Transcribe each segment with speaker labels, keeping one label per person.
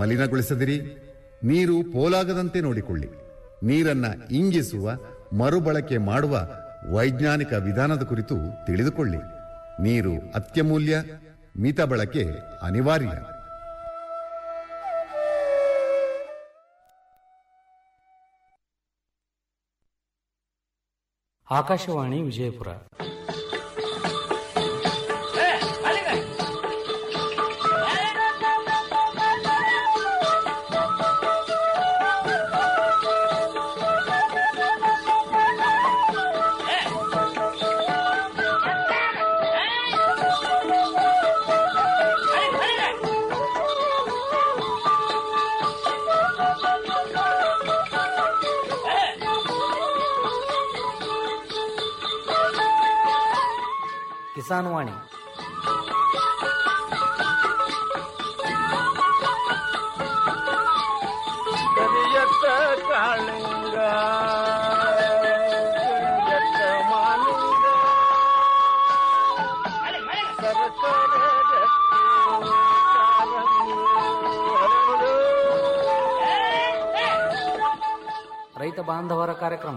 Speaker 1: ಮಲಿನಗೊಳಿಸದಿರಿ ನೀರು ಪೋಲಾಗದಂತೆ ನೋಡಿಕೊಳ್ಳಿ ನೀರನ್ನ ಇಂಗಿಸುವ ಮರುಬಳಕೆ ಮಾಡುವ ವೈಜ್ಞಾನಿಕ ವಿಧಾನದ ಕುರಿತು ತಿಳಿದುಕೊಳ್ಳಿ ನೀರು ಅತ್ಯಮೂಲ್ಯ ಮಿತ ಬಳಕೆ ಅನಿವಾರ್ಯ
Speaker 2: ಆಕಾಶವಾಣಿ ವಿಜಯಪುರ ಕಿಸಾನ್ ವಾಣಿ
Speaker 3: ಕರಿಯತ್ತ ಕಾಳಿಂಗ ಕರಿಯತ್ತ ಮಾಲಿಂಗ ಸರಸರ ರಕ್ತಿ ಕಾರಂಗಿ ಹರಡು.
Speaker 2: ರೈತ ಬಾಂಧವರ ಕಾರ್ಯಕ್ರಮ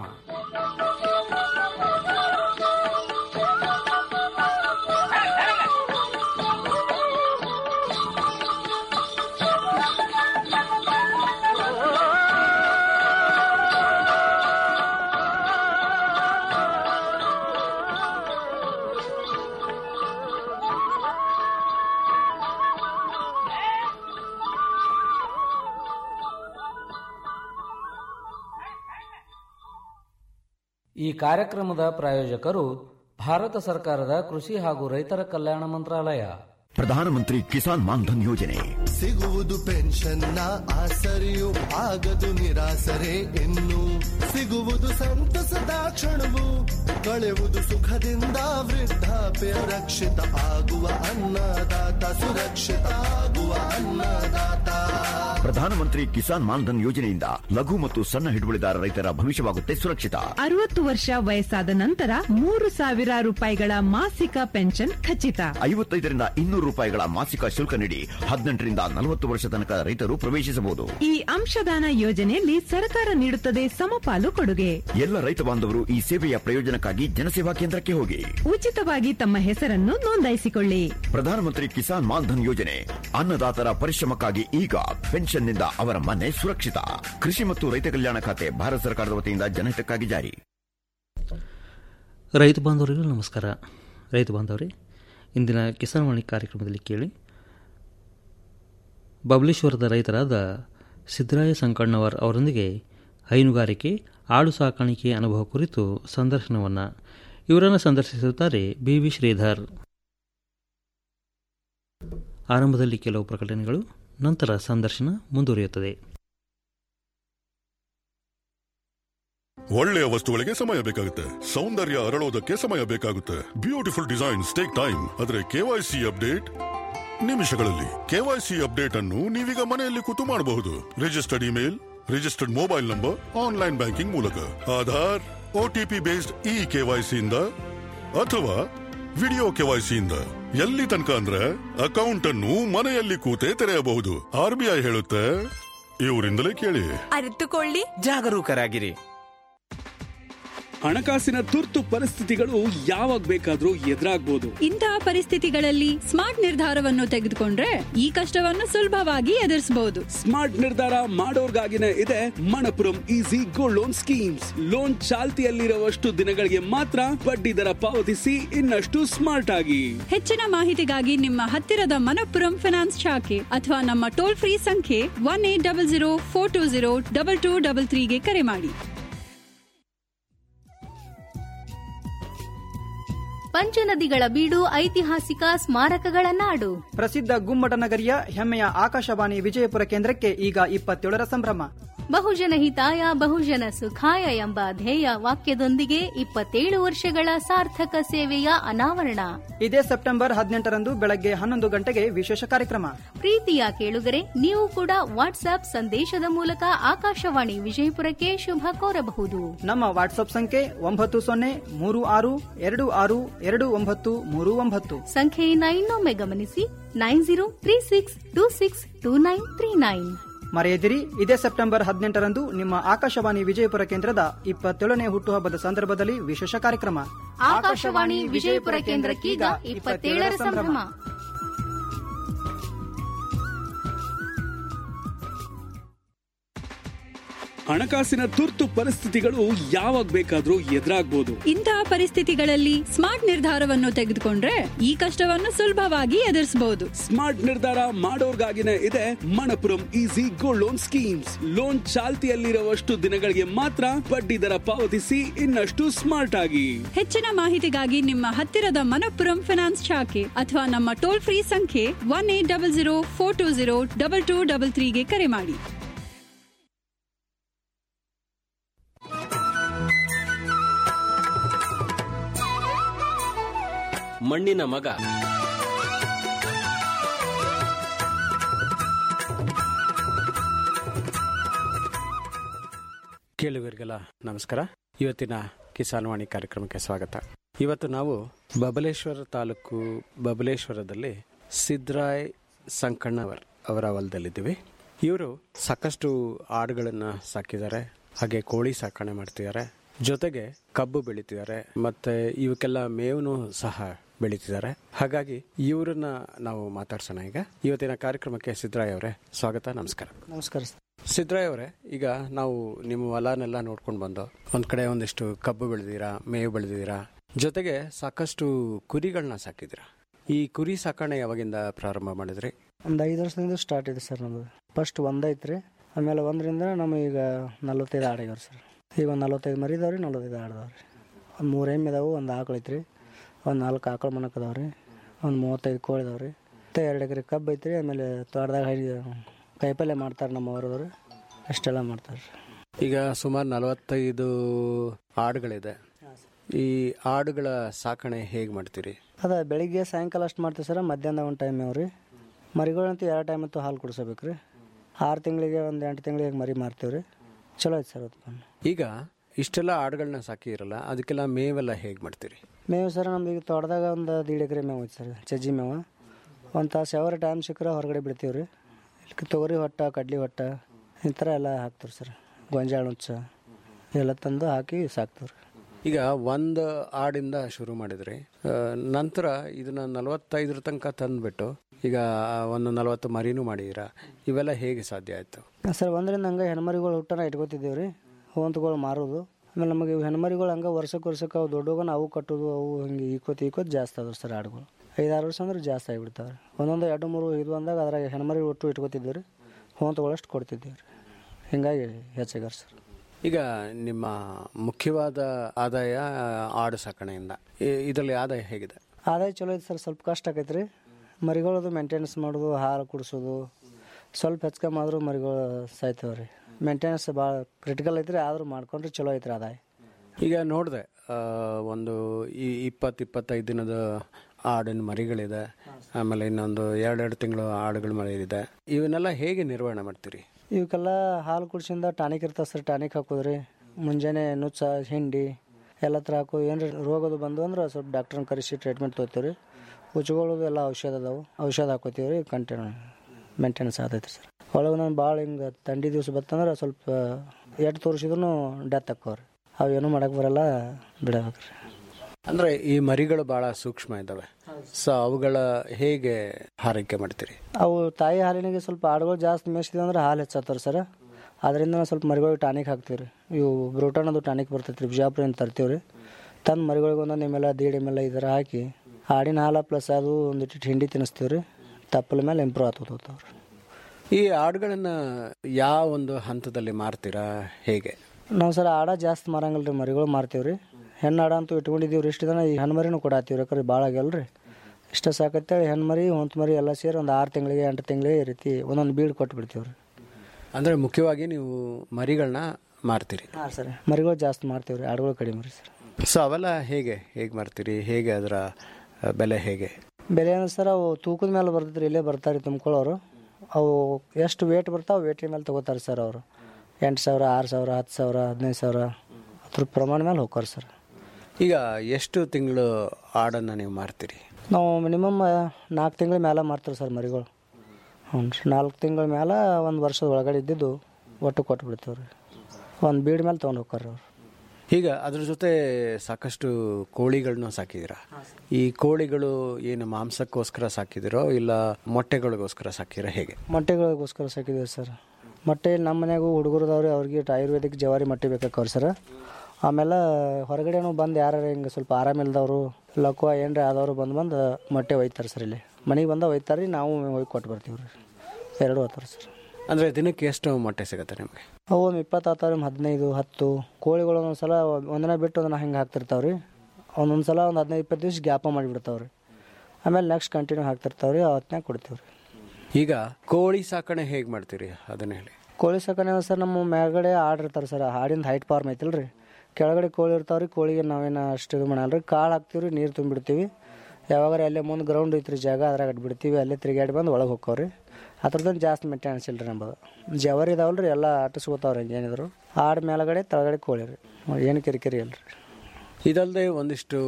Speaker 2: ಈ ಕಾರ್ಯಕ್ರಮದ ಪ್ರಾಯೋಜಕರು ಭಾರತ ಸರ್ಕಾರದ ಕೃಷಿ ಹಾಗೂ ರೈತರ ಕಲ್ಯಾಣ ಮಂತ್ರಾಲಯ
Speaker 4: ಪ್ರಧಾನಮಂತ್ರಿ ಕಿಸಾನ್ ಮಾನ್ಧನ್ ಯೋಜನೆ
Speaker 5: ಸಿಗುವುದು ಪೆನ್ಷನ್ನ ಆಸರೆಯು ಆಗದು ನಿರಾಸರೆ ಇನ್ನು ಸಿಗುವುದು ಸಂತಸದ ಕ್ಷಣವು ಕಳೆಯುವುದು ಸುಖದಿಂದ ವೃದ್ಧಾಪ್ಯ ರಕ್ಷಿತ ಆಗುವ ಅನ್ನದಾತ ಸುರಕ್ಷಿತ ಆಗುವ ಅನ್ನದಾತ
Speaker 4: ಪ್ರಧಾನಮಂತ್ರಿ ಕಿಸಾನ್ ಮಾನ್ಧನ್ ಯೋಜನೆಯಿಂದ ಲಘು ಮತ್ತು ಸಣ್ಣ ಹಿಡುವಳಿದಾರ ರೈತರ ಭವಿಷ್ಯವಾಗುತ್ತೆ ಸುರಕ್ಷಿತ
Speaker 6: ಅರವತ್ತು ವರ್ಷ ವಯಸ್ಸಾದ ನಂತರ ಮೂರು ಸಾವಿರ ರೂಪಾಯಿಗಳ ಮಾಸಿಕ ಪೆನ್ಷನ್ ಖಚಿತ
Speaker 4: ಐವತ್ತೈದರಿಂದ ಇನ್ನೂರು ರೂಪಾಯಿಗಳ ಮಾಸಿಕ ಶುಲ್ಕ ನೀಡಿ ಹದಿನೆಂಟರಿಂದ ನಲವತ್ತು ವರ್ಷ ತನಕ ರೈತರು ಪ್ರವೇಶಿಸಬಹುದು
Speaker 6: ಈ ಅಂಶದಾನ ಯೋಜನೆಯಲ್ಲಿ ಸರ್ಕಾರ ನೀಡುತ್ತದೆ ಸಮಪಾಲು ಕೊಡುಗೆ
Speaker 4: ಎಲ್ಲ ರೈತ ಬಾಂಧವರು ಈ ಸೇವೆಯ ಪ್ರಯೋಜನಕ್ಕಾಗಿ ಜನಸೇವಾ ಕೇಂದ್ರಕ್ಕೆ ಹೋಗಿ
Speaker 6: ಉಚಿತವಾಗಿ ತಮ್ಮ ಹೆಸರನ್ನು ನೋಂದಾಯಿಸಿಕೊಳ್ಳಿ
Speaker 4: ಪ್ರಧಾನಮಂತ್ರಿ ಕಿಸಾನ್ ಮಾನ್ಧನ್ ಯೋಜನೆ ಅನ್ನದಾತರ ಪರಿಶ್ರಮಕ್ಕಾಗಿ ಈಗ ಪೆನ್ಷನ್ನಿಂದ ಅವರ ಮನೆ ಸುರಕ್ಷಿತ ಕೃಷಿ ಮತ್ತು ರೈತ ಕಲ್ಯಾಣ ಖಾತೆ ಭಾರತ ಸರ್ಕಾರದ ವತಿಯಿಂದ ಜನಹಿತಕ್ಕಾಗಿ ಜಾರಿ
Speaker 7: ರೈತ ಬಾಂಧವರಿಗೂ ನಮಸ್ಕಾರ ರೈತ ಬಾಂಧವರೇ ಇಂದಿನ ಕಿಸಾನ್ ವಾಣಿ ಕಾರ್ಯಕ್ರಮದಲ್ಲಿ ಕೇಳಿ ಬಬಲೇಶ್ವರದ ರೈತರಾದ ಸಿದ್ದರಾಯ ಸಂಕಣ್ಣವರ್ ಅವರೊಂದಿಗೆ ಹೈನುಗಾರಿಕೆ ಆಡು ಸಾಕಾಣಿಕೆ ಅನುಭವ ಕುರಿತು ಸಂದರ್ಶನವನ್ನು ಇವರನ್ನು ಸಂದರ್ಶಿಸುತ್ತಾರೆ ಬಿ ವಿ ಶ್ರೀಧರ್ ಆರಂಭದಲ್ಲಿ ಕೆಲವು ಪ್ರಕಟಣೆಗಳು ನಂತರ ಸಂದರ್ಶನ ಮುಂದುವರಿಯುತ್ತದೆ
Speaker 8: ಒಳ್ಳೆಯ ವಸ್ತುಗಳಿಗೆ ಸಮಯ ಬೇಕಾಗುತ್ತೆ ಸೌಂದರ್ಯ ಅರಳೋದಕ್ಕೆ ಸಮಯ ಬೇಕಾಗುತ್ತೆ ಬ್ಯೂಟಿಫುಲ್ ಡಿಸೈನ್ಸ್ ಟೇಕ್ ಟೈಮ್ ಆದ್ರೆ ಕೆವೈಸಿ ಅಪ್ಡೇಟ್ ನಿಮಿಷಗಳಲ್ಲಿ ಕೆವೈಸಿ ಅಪ್ಡೇಟ್ ಅನ್ನು ನೀವೀಗ ಮನೆಯಲ್ಲಿ ಕೂತು ಮಾಡಬಹುದು registered email registered mobile number online banking ಮೂಲಕ Aadhaar OTP based e KYC ಇಂದ ಅಥವಾ ವಿಡಿಯೋ ಕೆವೈಸಿ ಇಂದ ಎಲ್ಲಿ ತನಕ ಅಂದ್ರೆ ಅಕೌಂಟ್ ಅನ್ನು ಮನೆಯಲ್ಲಿ ಕೂತೇ ತೆರೆಯಬಹುದು ಆರ್ ಬಿ ಐ ಹೇಳುತ್ತೆ ಇವರಿಂದಲೇ ಕೇಳಿ
Speaker 9: ಅರಿತುಕೊಳ್ಳಿ
Speaker 10: ಜಾಗರೂಕರಾಗಿರಿ
Speaker 11: ಹಣಕಾಸಿನ ತುರ್ತು ಪರಿಸ್ಥಿತಿಗಳು ಯಾವಾಗ ಬೇಕಾದ್ರೂ ಎದುರಾಗ್ಬೋದು
Speaker 9: ಇಂತಹ ಪರಿಸ್ಥಿತಿಗಳಲ್ಲಿ ಸ್ಮಾರ್ಟ್ ನಿರ್ಧಾರವನ್ನು ತೆಗೆದುಕೊಂಡ್ರೆ ಈ ಕಷ್ಟವನ್ನು ಸುಲಭವಾಗಿ ಎದುರಿಸಬಹುದು
Speaker 11: ಸ್ಮಾರ್ಟ್ ನಿರ್ಧಾರ ಮಾಡೋರ್ಗಾಗಿನೇ ಇದೆ Manappuram easy gold loan schemes loan ಚಾಲ್ತಿಯಲ್ಲಿರುವಷ್ಟು ದಿನಗಳಿಗೆ ಮಾತ್ರ ಬಡ್ಡಿ ದರ ಪಾವತಿಸಿ ಇನ್ನಷ್ಟು ಸ್ಮಾರ್ಟ್ ಆಗಿ
Speaker 9: ಹೆಚ್ಚಿನ ಮಾಹಿತಿಗಾಗಿ ನಿಮ್ಮ ಹತ್ತಿರದ ಮನಪ್ಪುರಂ ಫಿನಾನ್ಸ್ ಶಾಖೆ ಅಥವಾ ನಮ್ಮ ಟೋಲ್ ಫ್ರೀ ಸಂಖ್ಯೆ one eight double zero four two zero double two double ತ್ರೀಗೆ ಕರೆ ಮಾಡಿ
Speaker 12: ಪಂಚನದಿಗಳ ಬೀಡು ಐತಿಹಾಸಿಕ ಸ್ಮಾರಕಗಳ ನಾಡು
Speaker 13: ಪ್ರಸಿದ್ಧ ಗುಮ್ಮಟ ನಗರಿಯ ಹೆಮ್ಮೆಯ ಆಕಾಶವಾಣಿ ವಿಜಯಪುರ ಕೇಂದ್ರಕ್ಕೆ ಈಗ ಇಪ್ಪತ್ತೇಳರ ಸಂಭ್ರಮ
Speaker 12: ಬಹುಜನ ಹಿತಾಯ ಬಹುಜನ ಸುಖಾಯ ಎಂಬ ಧ್ಯೇಯ ವಾಕ್ಯದೊಂದಿಗೆ ಇಪ್ಪತ್ತೇಳು ವರ್ಷಗಳ ಸಾರ್ಥಕ ಸೇವೆಯ ಅನಾವರಣ
Speaker 10: ಇದೇ ಸೆಪ್ಟೆಂಬರ್ ಹದಿನೆಂಟರಂದು ಬೆಳಗ್ಗೆ ಹನ್ನೊಂದು ಗಂಟೆಗೆ ವಿಶೇಷ ಕಾರ್ಯಕ್ರಮ
Speaker 12: ಪ್ರೀತಿಯ ಕೇಳುಗರೆ ನೀವು ಕೂಡ ವಾಟ್ಸ್ಆಪ್ ಸಂದೇಶದ ಮೂಲಕ ಆಕಾಶವಾಣಿ ವಿಜಯಪುರಕ್ಕೆ ಶುಭ ಕೋರಬಹುದು
Speaker 10: ನಮ್ಮ ವಾಟ್ಸ್ಆಪ್ ಸಂಖ್ಯೆ ಒಂಬತ್ತು ಸೊನ್ನೆ ಮೂರು ಆರು ಎರಡು ಆರು ಎರಡು ಒಂಬತ್ತು ಮೂರು ಒಂಬತ್ತು
Speaker 12: ಸಂಖ್ಯೆಯನ್ನ ಇನ್ನೊಮ್ಮೆ ಗಮನಿಸಿ nine zero three six two six two nine three nine
Speaker 10: ಮರೆಯದಿರಿ ಇದೇ ಸೆಪ್ಟೆಂಬರ್ ಹದಿನೆಂಟರಂದು ನಿಮ್ಮ ಆಕಾಶವಾಣಿ ವಿಜಯಪುರ ಕೇಂದ್ರದ ಇಪ್ಪತ್ತೇಳನೇ ಹುಟ್ಟುಹಬ್ಬದ ಸಂದರ್ಭದಲ್ಲಿ ವಿಶೇಷ ಕಾರ್ಯಕ್ರಮ
Speaker 12: ಆಕಾಶವಾಣಿ ವಿಜಯಪುರ ಕೇಂದ್ರಕ್ಕೀಗ ಇಪ್ಪತ್ತೇಳರ ಸಂಭ್ರಮ
Speaker 11: ಹಣಕಾಸಿನ ತುರ್ತು ಪರಿಸ್ಥಿತಿಗಳು ಯಾವಾಗ ಬೇಕಾದ್ರೂ ಎದುರಾಗ್ಬೋದು
Speaker 9: ಇಂತಹ ಪರಿಸ್ಥಿತಿಗಳಲ್ಲಿ ಸ್ಮಾರ್ಟ್ ನಿರ್ಧಾರವನ್ನು ತೆಗೆದುಕೊಂಡ್ರೆ ಈ ಕಷ್ಟವನ್ನು ಸುಲಭವಾಗಿ ಎದುರಿಸಬಹುದು
Speaker 11: ಸ್ಮಾರ್ಟ್ ನಿರ್ಧಾರ ಮಾಡೋರ್ಗಾಗಿನೇ ಇದೆ Manappuram easy gold loan schemes loan ಚಾಲ್ತಿಯಲ್ಲಿರುವಷ್ಟು ದಿನಗಳಿಗೆ ಮಾತ್ರ ಬಡ್ಡಿ ದರ ಪಾವತಿಸಿ ಇನ್ನಷ್ಟು ಸ್ಮಾರ್ಟ್ ಆಗಿ
Speaker 9: ಹೆಚ್ಚಿನ ಮಾಹಿತಿಗಾಗಿ ನಿಮ್ಮ ಹತ್ತಿರದ ಮನಪ್ಪುರಂ ಫಿನಾನ್ಸ್ ಶಾಖೆ ಅಥವಾ ನಮ್ಮ ಟೋಲ್ ಫ್ರೀ ಸಂಖ್ಯೆ one eight double zero four two zero double two double ತ್ರೀಗೆ ಕರೆ ಮಾಡಿ
Speaker 13: ಮಣ್ಣಿನ ಮಗ
Speaker 14: ಕೇಳುಗರಿಗೆಲ್ಲ ನಮಸ್ಕಾರ ಇವತ್ತಿನ ಕಿಸಾನ್ ವಾಣಿ ಕಾರ್ಯಕ್ರಮಕ್ಕೆ ಸ್ವಾಗತ ಇವತ್ತು ನಾವು ಬಬಲೇಶ್ವರ ತಾಲೂಕು ಬಬಲೇಶ್ವರದಲ್ಲಿ ಸಿದ್ರಾಯ್ ಸಂಕಣ್ಣವರ್ ಅವರ ಹೊಲದಲ್ಲಿದ್ದೀವಿ ಇವರು ಸಾಕಷ್ಟು ಆಡುಗಳನ್ನು ಸಾಕಿದ್ದಾರೆ ಹಾಗೆ ಕೋಳಿ ಸಾಕಣೆ ಮಾಡ್ತಿದ್ದಾರೆ ಜೊತೆಗೆ ಕಬ್ಬು ಬೆಳೀತಿದ್ದಾರೆ ಮತ್ತೆ ಇವಕ್ಕೆಲ್ಲ ಮೇವನ್ನು ಸಹ ಬೆಳೀತಿದ್ದಾರೆ ಹಾಗಾಗಿ ಇವರನ್ನ ನಾವು ಮಾತಾಡ್ಸೋಣ ಈಗ ಇವತ್ತಿನ ಕಾರ್ಯಕ್ರಮಕ್ಕೆ ಸಿದ್ರಾಯ್ ಅವರೇ ಸ್ವಾಗತ ನಮಸ್ಕಾರ
Speaker 10: ನಮಸ್ಕಾರ
Speaker 14: ಸಿದ್ರಾಯ್ ಅವರೇ ಈಗ ನಾವು ನಿಮ್ಮ ಹೊಲನೆಲ್ಲ ನೋಡ್ಕೊಂಡು ಬಂದು ಒಂದ್ ಕಡೆ ಒಂದಿಷ್ಟು ಕಬ್ಬು ಬೆಳೆದಿರಾ ಮೇವು ಬೆಳೆದಿದ್ದೀರಾ ಜೊತೆಗೆ ಸಾಕಷ್ಟು ಕುರಿಗಳನ್ನ ಸಾಕಿದ್ದೀರಾ ಈ ಕುರಿ ಸಾಕಣೆ ಯಾವಾಗಿಂದ ಪ್ರಾರಂಭ ಮಾಡಿದ್ರಿ
Speaker 15: ಒಂದು ಐದು ವರ್ಷದಿಂದ ಸ್ಟಾರ್ಟ್ ಇದೆ ಸರ್ ನಮ್ಮದು ಫಸ್ಟ್ ಒಂದು ಐತ್ರಿ ಆಮೇಲೆ ಒಂದರಿಂದ ನಮ್ಮ ಈಗ ನಲ್ವತ್ತೈದು ಆಡಿಗವ್ರಿ ಸರ್ ಈಗ ಒಂದು ನಲ್ವತ್ತೈದು ಮರಿ ಇದಾವ್ರಿ ನಲ್ವತ್ತೈದು ಆಡ್ದವ್ರಿ ಒಂದು ಮೂರು ಎಮ್ಮೆ ಇದಾವೆ ಒಂದು ಆಕಳು ಐತ್ರಿ ಒಂದು ನಾಲ್ಕು ಆಕಳು ಮನಕ್ಕೆ ಅದಾವ್ರಿ ಒಂದು ಮೂವತ್ತೈದು ಕೋಳಿ ಇದಾವ್ರಿ ಮತ್ತು ಎರಡು ಎಕರೆ ಕಬ್ಬು ಐತ್ರಿ ಆಮೇಲೆ ತೋಟದಾಗ ಕಾಯಿಪಲ್ಯ ಮಾಡ್ತಾರೆ ನಮ್ಮ ಅವರದವ್ರು ಅಷ್ಟೆಲ್ಲ ಮಾಡ್ತಾರೆ
Speaker 14: ಈಗ ಸುಮಾರು ನಲವತ್ತೈದು ಆಡುಗಳಿದೆ ಈ ಆಡುಗಳ ಸಾಕಣೆ ಹೇಗೆ ಮಾಡ್ತೀರಿ
Speaker 15: ಅದ ಬೆಳಿಗ್ಗೆ ಸಾಯಂಕಾಲ ಅಷ್ಟು ಮಾಡ್ತೀವಿ ಸರ್ ಮಧ್ಯಾಹ್ನ ಒಂದು ಟೈಮ್ ಅವ್ರಿ ಮರಿಗಳಂತೂ ಎರಡು ಟೈಮ್ ಅಂತೂ ಹಾಲು ಕುಡಿಸ್ಬೇಕು ರೀ ಆರು ತಿಂಗಳಿಗೆ ಒಂದು ಎಂಟು ತಿಂಗಳಿಗೆ ಮರಿ ಮಾರ್ತೀವಿ ರೀ ಚಲೋ ಐತೆ ಸರ್ ಉತ್ಪನ್ನ
Speaker 14: ಈಗ ಇಷ್ಟೆಲ್ಲ ಆಡುಗಳನ್ನ ಸಾಕಿರಲ್ಲ ಅದಕ್ಕೆಲ್ಲ ಮೇವೆಲ್ಲ ಹೇಗೆ ಮಾಡ್ತೀರಿ
Speaker 15: ಮೇವು ಸರ್ ನಮ್ದು ಈಗ ತೋಟದಾಗ ಒಂದು ದೀಡ್ ಎಕರೆ ಮೇವು ಐತೆ ಸರ್ ಚಜ್ಜಿ ಮೇವು ಒಂದು ತಾಸು ಯಾವಾರ ಟೈಮ್ ಸಿಕ್ಕರೆ ಹೊರಗಡೆ ಬಿಡ್ತೀವಿ ರೀ ಇಲ್ಲಿ ತೊಗರಿ ಹೊಟ್ಟ ಕಡ್ಲಿ ಹೊಟ್ಟ ಈ ಥರ ಎಲ್ಲ ಹಾಕ್ತೀವಿ ಸರ್ ಗೊಂಜಾಳ ಹುಚ್ಚ ಎಲ್ಲ ತಂದು ಹಾಕಿ ಸಾಕ್ತೀವಿ ರೀ
Speaker 14: ಈಗ ಒಂದು ಆಡಿಂದ ಶುರು ಮಾಡಿದ್ರಿ ಆ, ನಂತರ ಇದನ್ನ ನಲವತ್ತೈದರ ತನಕ ತಂದ್ಬಿಟ್ಟು ಈಗ ಒಂದು ನಲವತ್ತು ಮರಿನೂ ಮಾಡಿದ್ದೀರಾ ಇವೆಲ್ಲ ಹೇಗೆ ಸಾಧ್ಯ ಆಯಿತು
Speaker 15: ಸರ್ ಒಂದರಿಂದ ಹಂಗೆ ಹೆಣ್ಮರಿಗಳು ಹುಟ್ಟನ ಇಟ್ಕೋತಿದ್ದೀವಿ ರೀ ಹೊಂತ್ಗಳು ಮಾರೋದು ಆಮೇಲೆ ನಮಗೆ ಇವು ಹೆಣ್ಮರಿಗಳು ಹಂಗೆ ವರ್ಷಕ್ಕೆ ವರ್ಷಕ್ಕೆ ಅವು ದೊಡ್ಡವನ್ನ ಅವು ಕಟ್ಟೋದು ಅವು ಹಿಂಗೆ ಈಕೋತ್ ಈಕೋತ್ ಜಾಸ್ತಿ ಅದಾವೆ ಸರ್ ಆಡುಗಳು ಐದಾರು ವರ್ಷ ಅಂದ್ರೆ ಜಾಸ್ತಿ ಆಗಿಬಿಡ್ತಾವೆ ಒಂದೊಂದು ಎರಡು ಮೂರು ಇದು ಅಂದಾಗ ಅದ್ರಾಗ ಹೆಣ್ಮರಿ ಒಟ್ಟು ಇಟ್ಕೋತಿದ್ದೀವಿ ರೀ ಹೊಂತ್ಗಳಷ್ಟು ಕೊಡ್ತಿದ್ದೀವಿ ರೀ ಹಿಂಗಾಗಿ ಹೆಚ್ಚಾಗ್ಯಾರ ಸರ್
Speaker 14: ಈಗ ನಿಮ್ಮ ಮುಖ್ಯವಾದ ಆದಾಯ ಆಡು ಸಾಕಣೆಯಿಂದ ಇ- ಇದರಲ್ಲಿ ಆದಾಯ ಹೇಗಿದೆ
Speaker 15: ಆದಾಯ ಚಲೋ ಐತೆ ಸರ್ ಸ್ವಲ್ಪ ಕಷ್ಟ ಆಕೈತೆ ರೀ ಮರಿಗಳದು ಮೇಂಟೆನೆನ್ಸ್ ಮಾಡೋದು ಹಾಲು ಕುಡಿಸೋದು ಸ್ವಲ್ಪ ಹೆಚ್ಚು ಆದರೂ ಮರಿಗಳು ಸಾಯ್ತವೆ ರೀ ಮೇಂಟೆನೆನ್ಸ್ ಭಾಳ ಕ್ರಿಟಿಕಲ್ ಐತ್ರಿ ಆದರೂ ಮಾಡ್ಕೊಂಡ್ರೆ ಚಲೋ ಐತ್ರಿ ಆದಾಯ
Speaker 14: ಈಗ ನೋಡಿದೆ ಒಂದು ಈ ಇಪ್ಪತ್ತು ಇಪ್ಪತ್ತೈದು ದಿನದ ಆಡಿನ ಮರಿಗಳಿದೆ ಆಮೇಲೆ ಇನ್ನೊಂದು ಎರಡೆರಡು ತಿಂಗಳು ಆಡುಗಳ ಮರಿ ಇದೆ ಇವನ್ನೆಲ್ಲ ಹೇಗೆ ನಿರ್ವಹಣೆ ಮಾಡ್ತೀರಿ
Speaker 15: ಇವಕ್ಕೆಲ್ಲ ಹಾಲು ಕುಡ್ಸಿಂದ ಟಾನಿಕ್ ಇರ್ತದೆ ಸರ್ ಟಾನಿಕ್ ಹಾಕೋದ್ರಿ ಮುಂಜಾನೆ ನುಚ್ಚ ಹಿಂಡಿ ಎಲ್ಲ ಥರ ಹಾಕೋ ಏನ್ರಿ ರೋಗದು ಬಂದು ಅಂದ್ರೆ ಸ್ವಲ್ಪ ಡಾಕ್ಟ್ರನ್ನ ಕರೆಸಿ ಟ್ರೀಟ್ಮೆಂಟ್ ತೊಗೋತೀವಿ ರೀ ಉಚ್ಕೊಳ್ಳೋದು ಎಲ್ಲ ಔಷಧ ಅದಾವು ಔಷಧ ಹಾಕೋತೀವಿ ರೀ ಕಂಟಿನ್ಯೂ ಮೇಂಟೆನೆನ್ಸ್ ಆತೈತೆ ಸರ್ ಒಳಗೆ ನಾನು ಭಾಳ ಹಿಂಗೆ ಥಂಡಿ ದಿವಸ ಬತ್ತಂದ್ರೆ ಸ್ವಲ್ಪ ಎಟ್ಟು ತೋರಿಸಿದ್ರು ಡೆತ್ ಹಾಕೋರಿ ಅವು ಏನೂ ಮಾಡಕ್ಕೆ ಬರಲ್ಲ ಬಿಡಬೇಕು ರೀ
Speaker 14: ಅಂದ್ರೆ ಈ ಮರಿಗಳು ಬಹಳ ಸೂಕ್ಷ್ಮ ಇದ್ದಾವೆ ಸೊ ಅವುಗಳ ಹೇಗೆ ಆರೈಕೆ ಮಾಡ್ತೀರಿ
Speaker 15: ಅವು ತಾಯಿ ಹಾಲಿನಿಗೆ ಸ್ವಲ್ಪ ಆಡುಗಳು ಜಾಸ್ತಿ ಮೇಯಿಸಿದ್ವಿ ಅಂದ್ರೆ ಹಾಲು ಹೆಚ್ಚಾತಾರ ಸರ್ ಅದರಿಂದ ನಾವು ಸ್ವಲ್ಪ ಮರಿಗಳಿಗೆ ಟಾನಿಕ್ ಹಾಕ್ತೀವಿ ರೀ ಇವು ಬ್ರೋಟನ್ ಅದು ಟಾನಿಕ್ ಬರ್ತೈತೆ ರೀ ಬಿಜಾಪುರಿಂದ ತರ್ತೀವಿ ರೀ ತಂದು ಮರಿಗಳಿಗೆ ಒಂದೊಂದು ಎಮ್ ಎಲ್ ದೀಡ್ ಎಮ್ ಎಲ್ ಈ ಥರ ಹಾಕಿ ಆಡಿನ ಹಾಲು ಪ್ಲಸ್ ಅದು ಒಂದಿಟ್ಟು ಹಿಂಡಿ ತಿನ್ನಿಸ್ತೀವಿ ರೀ ತಪ್ಪಲ ಮೇಲೆ ಇಂಪ್ರೂವ್ ಆಗ್ತದೆ ಹೋಗ್ತಾವ್ರಿ
Speaker 14: ಈ ಆಡುಗಳನ್ನ ಯಾವ ಒಂದು ಹಂತದಲ್ಲಿ ಮಾರ್ತೀರಾ ಹೇಗೆ
Speaker 15: ನಾವು ಸರ್ ಆಡ ಜಾಸ್ತಿ ಮಾರಂಗಿಲ್ಲ ರೀ ಮರಿಗಳು ಮಾರ್ತೀವಿ ರೀ ಹೆಣ್ಣು ಆಡ ಅಂತೂ ಇಟ್ಕೊಂಡಿದ್ದೀವಿ ರೀ ಇಷ್ಟು ದಿನ ಈ ಹೆಣ್ಣು ಮರಿನೂ ಕೊಡಾತೀವಿ ಯಾಕಂದ್ರೆ ಭಾಳ ಆಗಲ್ಲ ರೀ ಇಷ್ಟ ಸಾಕತ್ತೇಳಿ ಹೆಣ್ಣು ಮರಿ ಹೊಂತ ಮರಿ ಎಲ್ಲ ಸೇರಿ ಒಂದು ಆರು ತಿಂಗಳಿಗೆ ಎಂಟು ತಿಂಗಳಿಗೆ ಈ ರೀತಿ ಒಂದೊಂದು ಬೀಡ್ ಕೊಟ್ಟು ಬಿಡ್ತೀವಿ ರೀ
Speaker 14: ಅಂದರೆ ಮುಖ್ಯವಾಗಿ ನೀವು ಮರಿಗಳನ್ನ ಮಾರ್ತೀರಿ
Speaker 15: ಹಾಂ ಸರ್ ಮರಿಗಳು ಜಾಸ್ತಿ ಮಾರ್ತೀವಿ ರೀ ಆಡುಗಳು ಕಡಿಮೆ ರೀ ಸರ್
Speaker 14: ಸೊ ಅವೆಲ್ಲ ಹೇಗೆ ಹೇಗೆ ಮಾರ್ತೀರಿ ಹೇಗೆ ಅದರ ಆ, ಬೆಲೆ ಹೇಗೆ
Speaker 15: ಬೆಲೆ ಏನು ಸರ್ ಅವು ತೂಕದ ಮೇಲೆ ಬರ್ತೈತೆ ರೀ ಇಲ್ಲೇ ಬರ್ತಾರೆ ತುಂಬ್ಕೊಳ್ಳೋರು ಅವು ಎಷ್ಟು ವೇಟ್ ಬರ್ತಾವೆ ವೇಟಿನ ಮೇಲೆ ತೊಗೋತಾರೆ ಸರ್ ಅವರು ಎಂಟು ಸಾವಿರ ಆರು ಸಾವಿರ ಹತ್ತು ಸಾವಿರ ಹದಿನೈದು ಸಾವಿರ ಅದ್ರ ಪ್ರಮಾಣ ಮೇಲೆ ಹೋಗ್ತಾರೆ ಸರ್
Speaker 14: ಈಗ ಎಷ್ಟು ತಿಂಗಳು ಆಡನ್ನು ನೀವು ಮಾರ್ತೀರಿ
Speaker 15: ನಾವು ಮಿನಿಮಮ್ ನಾಲ್ಕು ತಿಂಗಳ ಮೇಲೆ ಮಾರ್ತೀವಿ ಸರ್ ಮರಿಗಳು ಹ್ಞೂ ರೀ ನಾಲ್ಕು ತಿಂಗಳ ಮೇಲೆ ಒಂದು ವರ್ಷದ ಒಳಗಡೆ ಇದ್ದಿದ್ದು ಒಟ್ಟು ಕೊಟ್ಟು ಬಿಡ್ತೀವಿ ರೀ ಒಂದು ಬೀಡ್ ಮೇಲೆ ತೊಗೊಂಡು ಹೋಗ್ತಾರೆ ಅವ್ರು
Speaker 14: ಈಗ ಅದ್ರ ಜೊತೆ ಸಾಕಷ್ಟು ಕೋಳಿಗಳನ್ನ ಸಾಕಿದ್ದೀರಾ ಈ ಕೋಳಿಗಳು ಏನು ಮಾಂಸಕ್ಕೋಸ್ಕರ ಸಾಕಿದಿರೋ ಇಲ್ಲ ಮೊಟ್ಟೆಗಳಿಗೋಸ್ಕರ ಸಾಕಿರೋ ಹೇಗೆ
Speaker 15: ಮೊಟ್ಟೆಗಳಿಗೋಸ್ಕರ ಸಾಕಿದ್ದೀವಿ ಸರ್ ಮೊಟ್ಟೆ ನಮ್ಮ ಮನ್ಯಾಗೂ ಹುಡುಗರದವ್ರಿ ಅವ್ರಿಗೆ ಆಯುರ್ವೇದಿಕ್ ಜವಾರಿ ಮೊಟ್ಟೆ ಬೇಕಾಕವ್ರಿ ಸರ್ ಆಮೇಲೆ ಹೊರಗಡೆನೂ ಬಂದು ಯಾರು ಹಿಂಗೆ ಸ್ವಲ್ಪ ಆರಾಮಿಲ್ದವರು ಲಕ್ವ ಏನ್ರಿ ಆದವರು ಬಂದು ಬಂದು ಮೊಟ್ಟೆ ಒಯ್ತಾರೆ ಸರ್ ಇಲ್ಲಿ ಮನೆಗೆ ಬಂದ ಒಯ್ತಾರೆ ರೀ ನಾವು ಹೋಗಿ ಕೊಟ್ಟು ಬರ್ತೀವಿ ರೀ ಎರಡು ಹೋಗ್ತಾರೆ ಸರ್
Speaker 14: ಅಂದರೆ ದಿನಕ್ಕೆ ಎಷ್ಟು ಮೊಟ್ಟೆ ಸಿಗುತ್ತೆ ನಿಮಗೆ
Speaker 15: ಅವು ಒಂದು ಇಪ್ಪತ್ತು ಆತಾವ ಹದಿನೈದು ಹತ್ತು ಕೋಳಿಗಳು ಒಂದೊಂದು ಸಲ ಒಂದಿನ ಬಿಟ್ಟು ಒಂದಿನ ಹಿಂಗೆ ಹಾಕ್ತಿರ್ತಾವೆ ರೀ ಒಂದೊಂದು ಸಲ ಒಂದು ಹದಿನೈದು ಇಪ್ಪತ್ತು ದಿವ್ಸ ಗ್ಯಾಪ ಮಾಡಿಬಿಡ್ತಾವೆ ರೀ ಆಮೇಲೆ ನೆಕ್ಸ್ಟ್ ಕಂಟಿನ್ಯೂ ಹಾಕ್ತಿರ್ತಾವೆ ರೀ ಅವತ್ತನ್ಯಾಗ ಕೊಡ್ತೀವಿ ರೀ
Speaker 14: ಈಗ ಕೋಳಿ ಸಾಕಣೆ ಹೇಗೆ ಮಾಡ್ತೀರಿ ಅದನ್ನ ಹೇಳಿ
Speaker 15: ಕೋಳಿ ಸಾಕಣೆ ಸರ್ ನಮ್ಮ ಮೇಲ್ಗಡೆ ಆಡ್ ಇರ್ತಾರೆ ಸರ್ ಹಾಡಿಂದ ಹೈಟ್ ಫಾರ್ಮ್ ಐತಿಲ್ಲ ರೀ ಕೆಳಗಡೆ ಕೋಳಿ ಇರ್ತಾವೆ ರೀ ಕೋಳಿಗೆ ನಾವೇನು ಅಷ್ಟು ಇದು ಮಾಡಲ್ಲ ರೀ ಕಾಳು ಹಾಕ್ತೀವಿ ರೀ ನೀರು ತುಂಬಿಡ್ತೀವಿ ಯಾವಾಗಾರ ಅಲ್ಲೇ ಮುಂದೆ ಗ್ರೌಂಡ್ ಐತ್ರಿ ಜಾಗ ಅದ್ರಾಗ ಅಡ್ಬಿಡ್ತೀವಿ ಅಲ್ಲೇ ತಿರುಗಾಡಿ ಬಂದು ಒಳಗೆ ಹೋಗ್ತಾವೆ ರೀ ಅದ್ರದ್ದು ಜಾಸ್ತಿ ಮೇಂಟೆನೆನ್ಸ್ ಇಲ್ಲ ರೀ ನಮ್ಮದು ಜವರಿ ಇದಾವಲ್ಲ ರೀ ಎಲ್ಲ ಅಟ್ಟಿಸ್ಕೋತಾವ್ರಿ ಏನಿದ್ರು ಆಡ್ ಮೇಲ್ಗಡೆ ತೆಳಗಡೆ ಕೋಳಿ ರೀ ಏನು ಕಿರಿಕಿರಿ ಇಲ್ಲ ರೀ
Speaker 14: ಇದಲ್ಲದೆ ಒಂದಿಷ್ಟು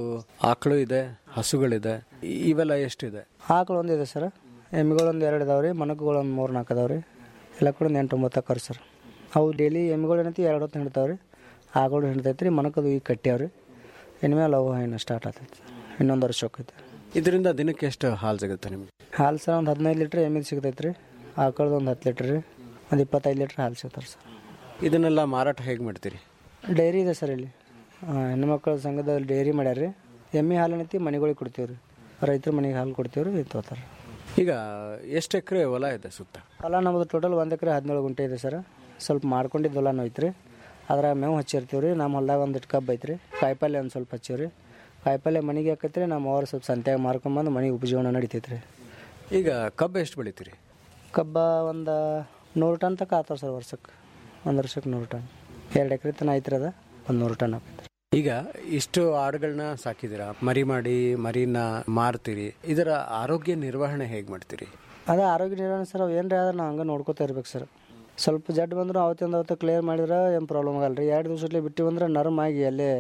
Speaker 14: ಆಕಳು ಇದೆ ಹಸುಗಳಿದೆ ಇ- ಇವೆಲ್ಲ ಎಷ್ಟಿದೆ
Speaker 15: ಆಕಳು ಒಂದಿದೆ ಸರ್ ಎಮ್ಮೆಗಳು ಒಂದು ಎರಡು ಇದಾವೆ ರೀ ಮನಕುಗಳು ಒಂದು ಮೂರು ನಾಲ್ಕು ಅದಾವೆ ರೀ ಎಲ್ಲ ಕೂಡ ಒಂದು ಎಂಟು ಒಂಬತ್ತು ಅಕ್ಕಾವ್ರಿ ಸರ್ ಅವು ಡೈಲಿ ಎಮ್ಮೆಗಳು ಏನೈತಿ ಎರಡು ಹೊತ್ತು ಹಿಡ್ತಾವೆ ರೀ ಆಕಳು ಹಿಡ್ತೈತೆ ರೀ ಮನಕದು ಈಗ ಕಟ್ಟ್ಯಾವ ರೀ ಇನ್ಮೇಲೆ ಅವು ಇನ್ನು ಸ್ಟಾರ್ಟ್ ಆಗ್ತೈತಿ ಇನ್ನೊಂದು ವರ್ಷ ಹೋಗ್ತೈತಿ
Speaker 14: ಇದರಿಂದ ದಿನಕ್ಕೆ ಎಷ್ಟು ಹಾಲು ಸಿಗುತ್ತೆ ನಿಮಗೆ
Speaker 15: ಹಾಲು ಸರ್ ಒಂದು ಹದಿನೈದು ಲೀಟ್ರ್ ಎಮ್ಮಿದು ಸಿಗ್ತೈತೆ ರೀ ಆಕಳದು ಒಂದು ಹತ್ತು ಲೀಟ್ರ್ ರೀ ಒಂದು ಇಪ್ಪತ್ತೈದು ಲೀಟ್ರ್ ಹಾಲು ಸಿಗ್ತಾರೆ ಸರ್
Speaker 14: ಇದನ್ನೆಲ್ಲ ಮಾರಾಟ ಹೇಗೆ ಮಾಡ್ತೀರಿ
Speaker 15: ಡೈರಿ ಇದೆ ಸರ್ ಇಲ್ಲಿ ಆ, ಹೆಣ್ಮಕ್ಳ ಸಂಘದಲ್ಲಿ ಡೈರಿ ಮಾಡ್ಯಾರ ರೀ ಎಮ್ಮೆ ಹಾಲು ಏನೈತಿ ಮನೆಗಳಿಗೆ ಕೊಡ್ತೀವಿ ರೀ ರೈತರ ಮನೆಗೆ ಹಾಲು ಕೊಡ್ತೀವಿ ರೀ ತೊಗೋತಾರೆ
Speaker 14: ಈಗ ಎಷ್ಟು ಎಕರೆ ಹೊಲ ಇದೆ ಸುತ್ತ
Speaker 15: ಹೊಲ ನಮ್ಮದು ಟೋಟಲ್ ಒಂದು ಎಕರೆ ಹದಿನೇಳು ಗುಂಟೆ ಇದೆ ಸರ್ ಸ್ವಲ್ಪ ಮಾಡ್ಕೊಂಡಿದ್ದು ಹೊಲನೂ ಐತ್ರಿ ಅದ್ರಾಗ ಮೇವು ಹಚ್ಚಿರ್ತೀವಿ ರೀ ನಮ್ಮ ಹೊಲ್ದಾಗ ಒಂದಿಟ್ಟು ಕಬ್ಬು ಐತ್ರಿ ಕಾಯಿಪಲ್ಲೆ ಒಂದು ಸ್ವಲ್ಪ ಹಚ್ಚಿವಿ ರೀ ಕಾಯಿಪಲ್ಲೆ ಮನೆಗೆ ಹಾಕೈತ್ರಿ ನಮ್ಮ ಅವ್ರು ಸ್ವಲ್ಪ ಸಂತ್ಯಾಗ ಮಾರ್ಕೊಂಬಂದು ಮನೆಗೆ ಉಪಜೀವನ ನಡಿತೈತೆ ರೀ
Speaker 14: ಈಗ ಕಬ್ಬು ಎಷ್ಟು ಬೆಳಿತೀರಿ
Speaker 15: ಕಬ್ಬ ಒಂದು ನೂರು ಟನ್ ತನಕ ಆತಾವ ಸರ್ ವರ್ಷಕ್ಕೆ ಒಂದು ವರ್ಷಕ್ಕೆ ನೂರು ಟನ್ ಎರಡು ಎಕರೆ ತನ ಐತ್ರಿ ಅದ ಒಂದು ನೂರು ಟನ್ ಆಕೈತೆ
Speaker 14: ಈಗ ಇಷ್ಟು ಆಡುಗಳನ್ನ ಸಾಕಿದ್ದೀರಾ ಮರಿ ಮಾಡಿ ಮರಿನ ಮಾರ್ತೀರಿ ಇದರ ಆರೋಗ್ಯ ನಿರ್ವಹಣೆ ಹೇಗೆ ಮಾಡ್ತೀರಿ
Speaker 15: ಅದೇ ಆರೋಗ್ಯ ನಿರ್ವಹಣೆ ಸರ್ ಅವು ಏನ್ರಿ ಆದ್ರೆ ನಾವು ಹಂಗೆ ನೋಡ್ಕೋತಾ ಇರ್ಬೇಕು ಸರ್ ಸ್ವಲ್ಪ ಜಡ್ ಬಂದ್ರು ಅವತ್ತಿಂದ ಅವತ್ತು ಕ್ಲಿಯರ್ ಮಾಡಿದ್ರೆ ಏನು ಪ್ರಾಬ್ಲಮ್ ಆಗಲ್ಲ ರೀ ಎರಡು ದಿವಸದಲ್ಲಿ ಬಿಟ್ಟು ಬಂದ್ರೆ ನರಮ್ ಆಗಿ ಅಲ್ಲೇ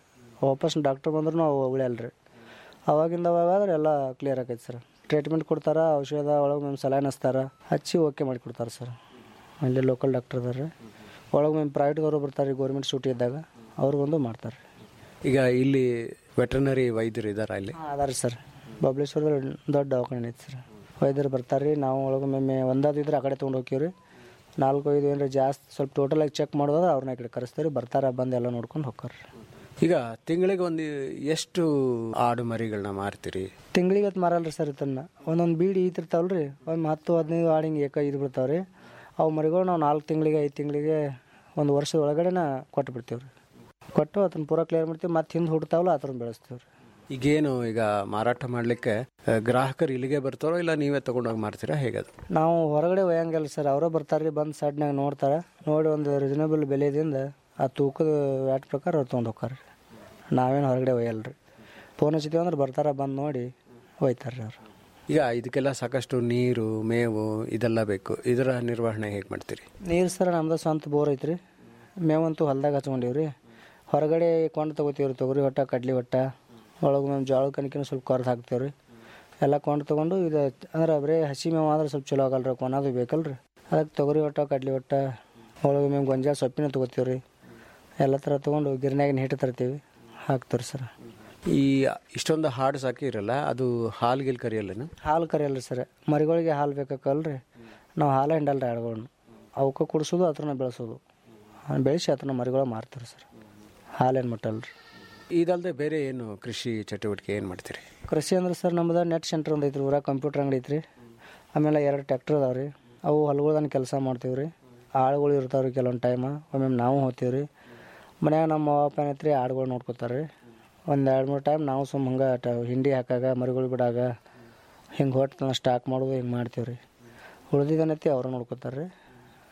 Speaker 15: ವಾಪಸ್ ಡಾಕ್ಟರ್ ಬಂದ್ರೂ ಅವು ಉಳಿಯಲ್ಲ ರೀ ಅವಾಗಿಂದ ಅವಾಗಾದ್ರೆ ಎಲ್ಲ ಕ್ಲಿಯರ್ ಆಕೈತೆ ಸರ್ ಟ್ರೀಟ್ಮೆಂಟ್ ಕೊಡ್ತಾರೆ ಔಷಧ ಒಳಗೆ ಮ್ಯಾಮ್ ಸಲೈನ್ ಹಚ್ತಾರೆ ಹಚ್ಚಿ ಓಕೆ ಮಾಡಿ ಕೊಡ್ತಾರೆ ಸರ್ ಅಲ್ಲಿ ಲೋಕಲ್ ಡಾಕ್ಟರ್ ಅದಾರ ರೀ ಒಳಗೆ ಮ್ಯಾಮ್ ಪ್ರೈವೇಟ್ದವರು ಬರ್ತಾರೆ ರೀ ಗೌರ್ಮೆಂಟ್ ಸೂಟಿ ಇದ್ದಾಗ ಅವ್ರು ಬಂದು ಮಾಡ್ತಾರೆ
Speaker 14: ಈಗ ಇಲ್ಲಿ ವೆಟರ್ನರಿ ವೈದ್ಯರು ಇದ್ದಾರಾ ಇಲ್ಲಿ
Speaker 15: ಅದಾರ ಸರ್ ಬಬಲೇಶ್ವರದಲ್ಲಿ ದೊಡ್ಡ ದವಾಖಾನೆ ಐತೆ ಸರ್ ವೈದ್ಯರು ಬರ್ತಾರೆ ರೀ ನಾವು ಒಳಗೆ ಒಮ್ಮೆ ಒಂದಾದ್ರು ಇದ್ರೆ ಆ ಕಡೆ ತೊಗೊಂಡು ಹೋಗ್ತೀವಿ ರೀ ನಾಲ್ಕು ಐದು ಏನಾರ ಜಾಸ್ತಿ ಸ್ವಲ್ಪ ಟೋಟಲಾಗಿ ಚೆಕ್ ಮಾಡೋದ್ರೆ ಅವ್ರನ್ನ ಈ ಕಡೆ ಕರೆಸ್ತಾರೆ ಬರ್ತಾರೆ ಬಂದು ಎಲ್ಲ ನೋಡ್ಕೊಂಡು ಹೋಗ್ತಾರೆ
Speaker 14: ಈಗ ತಿಂಗಳಿಗೆ ಒಂದು ಎಷ್ಟು ಆಡು ಮರಿಗಳನ್ನ ಮಾರ್ತೀರಿ
Speaker 15: ತಿಂಗಳಿಗೆ ಅದು ಮಾರಲ್ಲ ರೀ ಸರ್ ಇದನ್ನ ಒಂದೊಂದು ಬೀಡಿ ಈತಿರ್ತಾವಲ್ಲ ರೀ ಒಂದು ಹತ್ತು ಹದಿನೈದು ಆಡು ಹಿಂಗೆ ಏಕ ಇದು ಬಿಡ್ತಾವೆ ರೀ ಅವು ಮರಿಗಳು ನಾವು ನಾಲ್ಕು ತಿಂಗಳಿಗೆ ಐದು ತಿಂಗಳಿಗೆ ಒಂದು ವರ್ಷದ ಒಳಗಡೆನ ಕೊಟ್ಟು ಬಿಡ್ತೀವಿ ರೀ ಕೊಟ್ಟು ಅದನ್ನ ಪೂರ ಕ್ಲಿಯರ್ ಮಾಡ್ತೀವಿ ಮತ್ತೆ ಹಿಂದೆ ಹುಡ್ತಾವಲ್ಲ ಆ ಥರ ಬೆಳೆಸ್ತೀವಿ ರೀ
Speaker 14: ಈಗೇನು ಈಗ ಮಾರಾಟ ಮಾಡಲಿಕ್ಕೆ ಗ್ರಾಹಕರು ಇಲ್ಲಿಗೆ ಬರ್ತಾರೋ ಇಲ್ಲ ನೀವೇ ತಗೊಂಡೋಗಿ ಮಾರ್ತೀರಾ ಹೇಗದು
Speaker 15: ನಾವು ಹೊರಗಡೆ ಒಯ್ಯಂಗಿಲ್ಲ ಸರ್ ಅವರೇ ಬರ್ತಾರೆ ರೀ ಬಂದು ಸಡ್ನಾಗ ನೋಡ್ತಾರೆ ನೋಡಿ ಒಂದು ರೀಸನಬಲ್ ಬೆಲೆದಿಂದ ಆ ತೂಕದ ವ್ಯಾಟ್ ಪ್ರಕಾರ ಅವ್ರು ತೊಗೊಂಡು ಹೋಗ್ತಾರೆ ನಾವೇನು ಹೊರಗಡೆ ಒಯ್ಯಲ್ಲ ರೀ ಫೋನ್ ಹಚ್ಚಿದ್ದೀವಿ ಅಂದ್ರೆ ಬರ್ತಾರೆ ಬಂದು ನೋಡಿ ಒಯ್ತಾರೆ ರೀ ಅವ್ರು
Speaker 14: ಈಗ ಇದಕ್ಕೆಲ್ಲ ಸಾಕಷ್ಟು ನೀರು ಮೇವು ಇದೆಲ್ಲ ಬೇಕು ಇದರ ನಿರ್ವಹಣೆ ಹೇಗೆ ಮಾಡ್ತೀರಿ
Speaker 15: ನೀರು ಸರ್ ನಮ್ದು ಸ್ವಂತ ಬೋರ್ ಐತ್ರಿ ಮೇವಂತೂ ಹೊಲ್ದಾಗ ಹಚ್ಕೊಂಡೀವಿ ರೀ ಹೊರಗಡೆ ಕೊಂಡು ತೊಗೋತೀವಿ ರೀ ತೊಗರಿ ಹೊಟ್ಟ ಕಡ್ಲಿ ಹೊಟ್ಟ ಒಳಗೆ మేము ಜೋಳ ಕಣಕಿನ ಸ್ವಲ್ಪ ಕೊರ್ದು ಹಾಕ್ತೇವೆ ರೀ ಎಲ್ಲ ಕೊಂಡು ತೊಗೊಂಡು ಇದು ಅಂದ್ರೆ ಬರೀ ಹಸಿ ಮೇವು ಆದ್ರೆ ಸ್ವಲ್ಪ ಚಲೋ ಆಗಲ್ಲ ರೀ ಕೊನದು ಬೇಕಲ್ಲ ರೀ ಅದಕ್ಕೆ ತೊಗರಿ ಹೊಟ್ಟ ಕಡ್ಲಿ ಹೊಟ್ಟ ಒಳಗೆ మేము ಗೊಂಜಾಳ ಸೊಪ್ಪಿನ ತೊಗೋತೀವಿ ರೀ ಎಲ್ಲ ಥರ ತೊಗೊಂಡು ಗಿರ್ನ್ಯಾಗಿನ ಹಿಟ್ಟು ತರ್ತೀವಿ ಹಾಕ್ತೀವಿ ಸರ್
Speaker 14: ಈ ಇಷ್ಟೊಂದು ಹಾಡು ಸಾಕಿರಲ್ಲ ಅದು ಹಾಲು ಗಿಲ್ ಕರಿಯಲ್ಲೇನು
Speaker 15: ಹಾಲು ಕರಿಯಲ್ಲ ಸರ್ ಮರಿಗಳಿಗೆ ಹಾಲು ಬೇಕಾಕಲ್ರಿ ನಾವು ಹಾಲು ಹಿಂಡಲ್ಲ ರೀ ಆಡುಗಳನ್ನ ಅವಕ್ಕೆ ಕುಡಿಸೋದು ಹತ್ರನ ಬೆಳೆಸೋದು ಬೆಳೆಸಿ ಹತ್ರನ ಮರಿಗಳು ಮಾರ್ತಾರೆ ಸರ್ ಹಾಲೇನು ಮುಟ್ಟಲ್ಲ ರೀ
Speaker 14: ಇದಲ್ಲದೆ ಬೇರೆ ಏನು ಕೃಷಿ ಚಟುವಟಿಕೆ ಏನು ಮಾಡ್ತೀರಿ
Speaker 15: ಕೃಷಿ ಅಂದ್ರೆ ಸರ್ ನಮ್ದು ನೆಟ್ ಸೆಂಟ್ರ್ ಒಂದು ಐತ್ರಿ ಊರಾಗ ಕಂಪ್ಯೂಟರ್ ಅಂಗಡಿ ಐತ್ರಿ ಆಮೇಲೆ ಎರಡು ಟ್ಯಾಕ್ಟರ್ ಅದಾವೆ ರೀ ಅವು ಹೊಲಗಳ್ದಾನ ಕೆಲಸ ಮಾಡ್ತೀವಿ ರೀ ಆಳುಗಳು ಇರ್ತಾವೆ ರೀ ಕೆಲವೊಂದು ಟೈಮ ಒಮ್ಮೆ ನಾವು ಹೋಗ್ತೀವಿ ರೀ ಮನ್ಯಾಗ ನಮ್ಮ ಅಪ್ಪ ಏನೈತ್ರಿ ಆಡುಗಳು ನೋಡ್ಕೊತಾರೆ ರೀ ಒಂದು ಎರಡು ಮೂರು ಟೈಮ್ ನಾವು ಸುಮ್ಮ ಹಂಗೆ ಟ ಹಿಂಡಿ ಹಾಕಾಗ ಮರಿಗಳು ಬಿಡಾಗ ಹಿಂಗೆ ಹೊಟ್ಟು ಸ್ಟಾಕ್ ಮಾಡೋದು ಹಿಂಗೆ ಮಾಡ್ತೀವಿ ರೀ ಉಳ್ದಿದ್ದೇನೈತಿ ಅವ್ರು ನೋಡ್ಕೊತಾರೆ ರೀ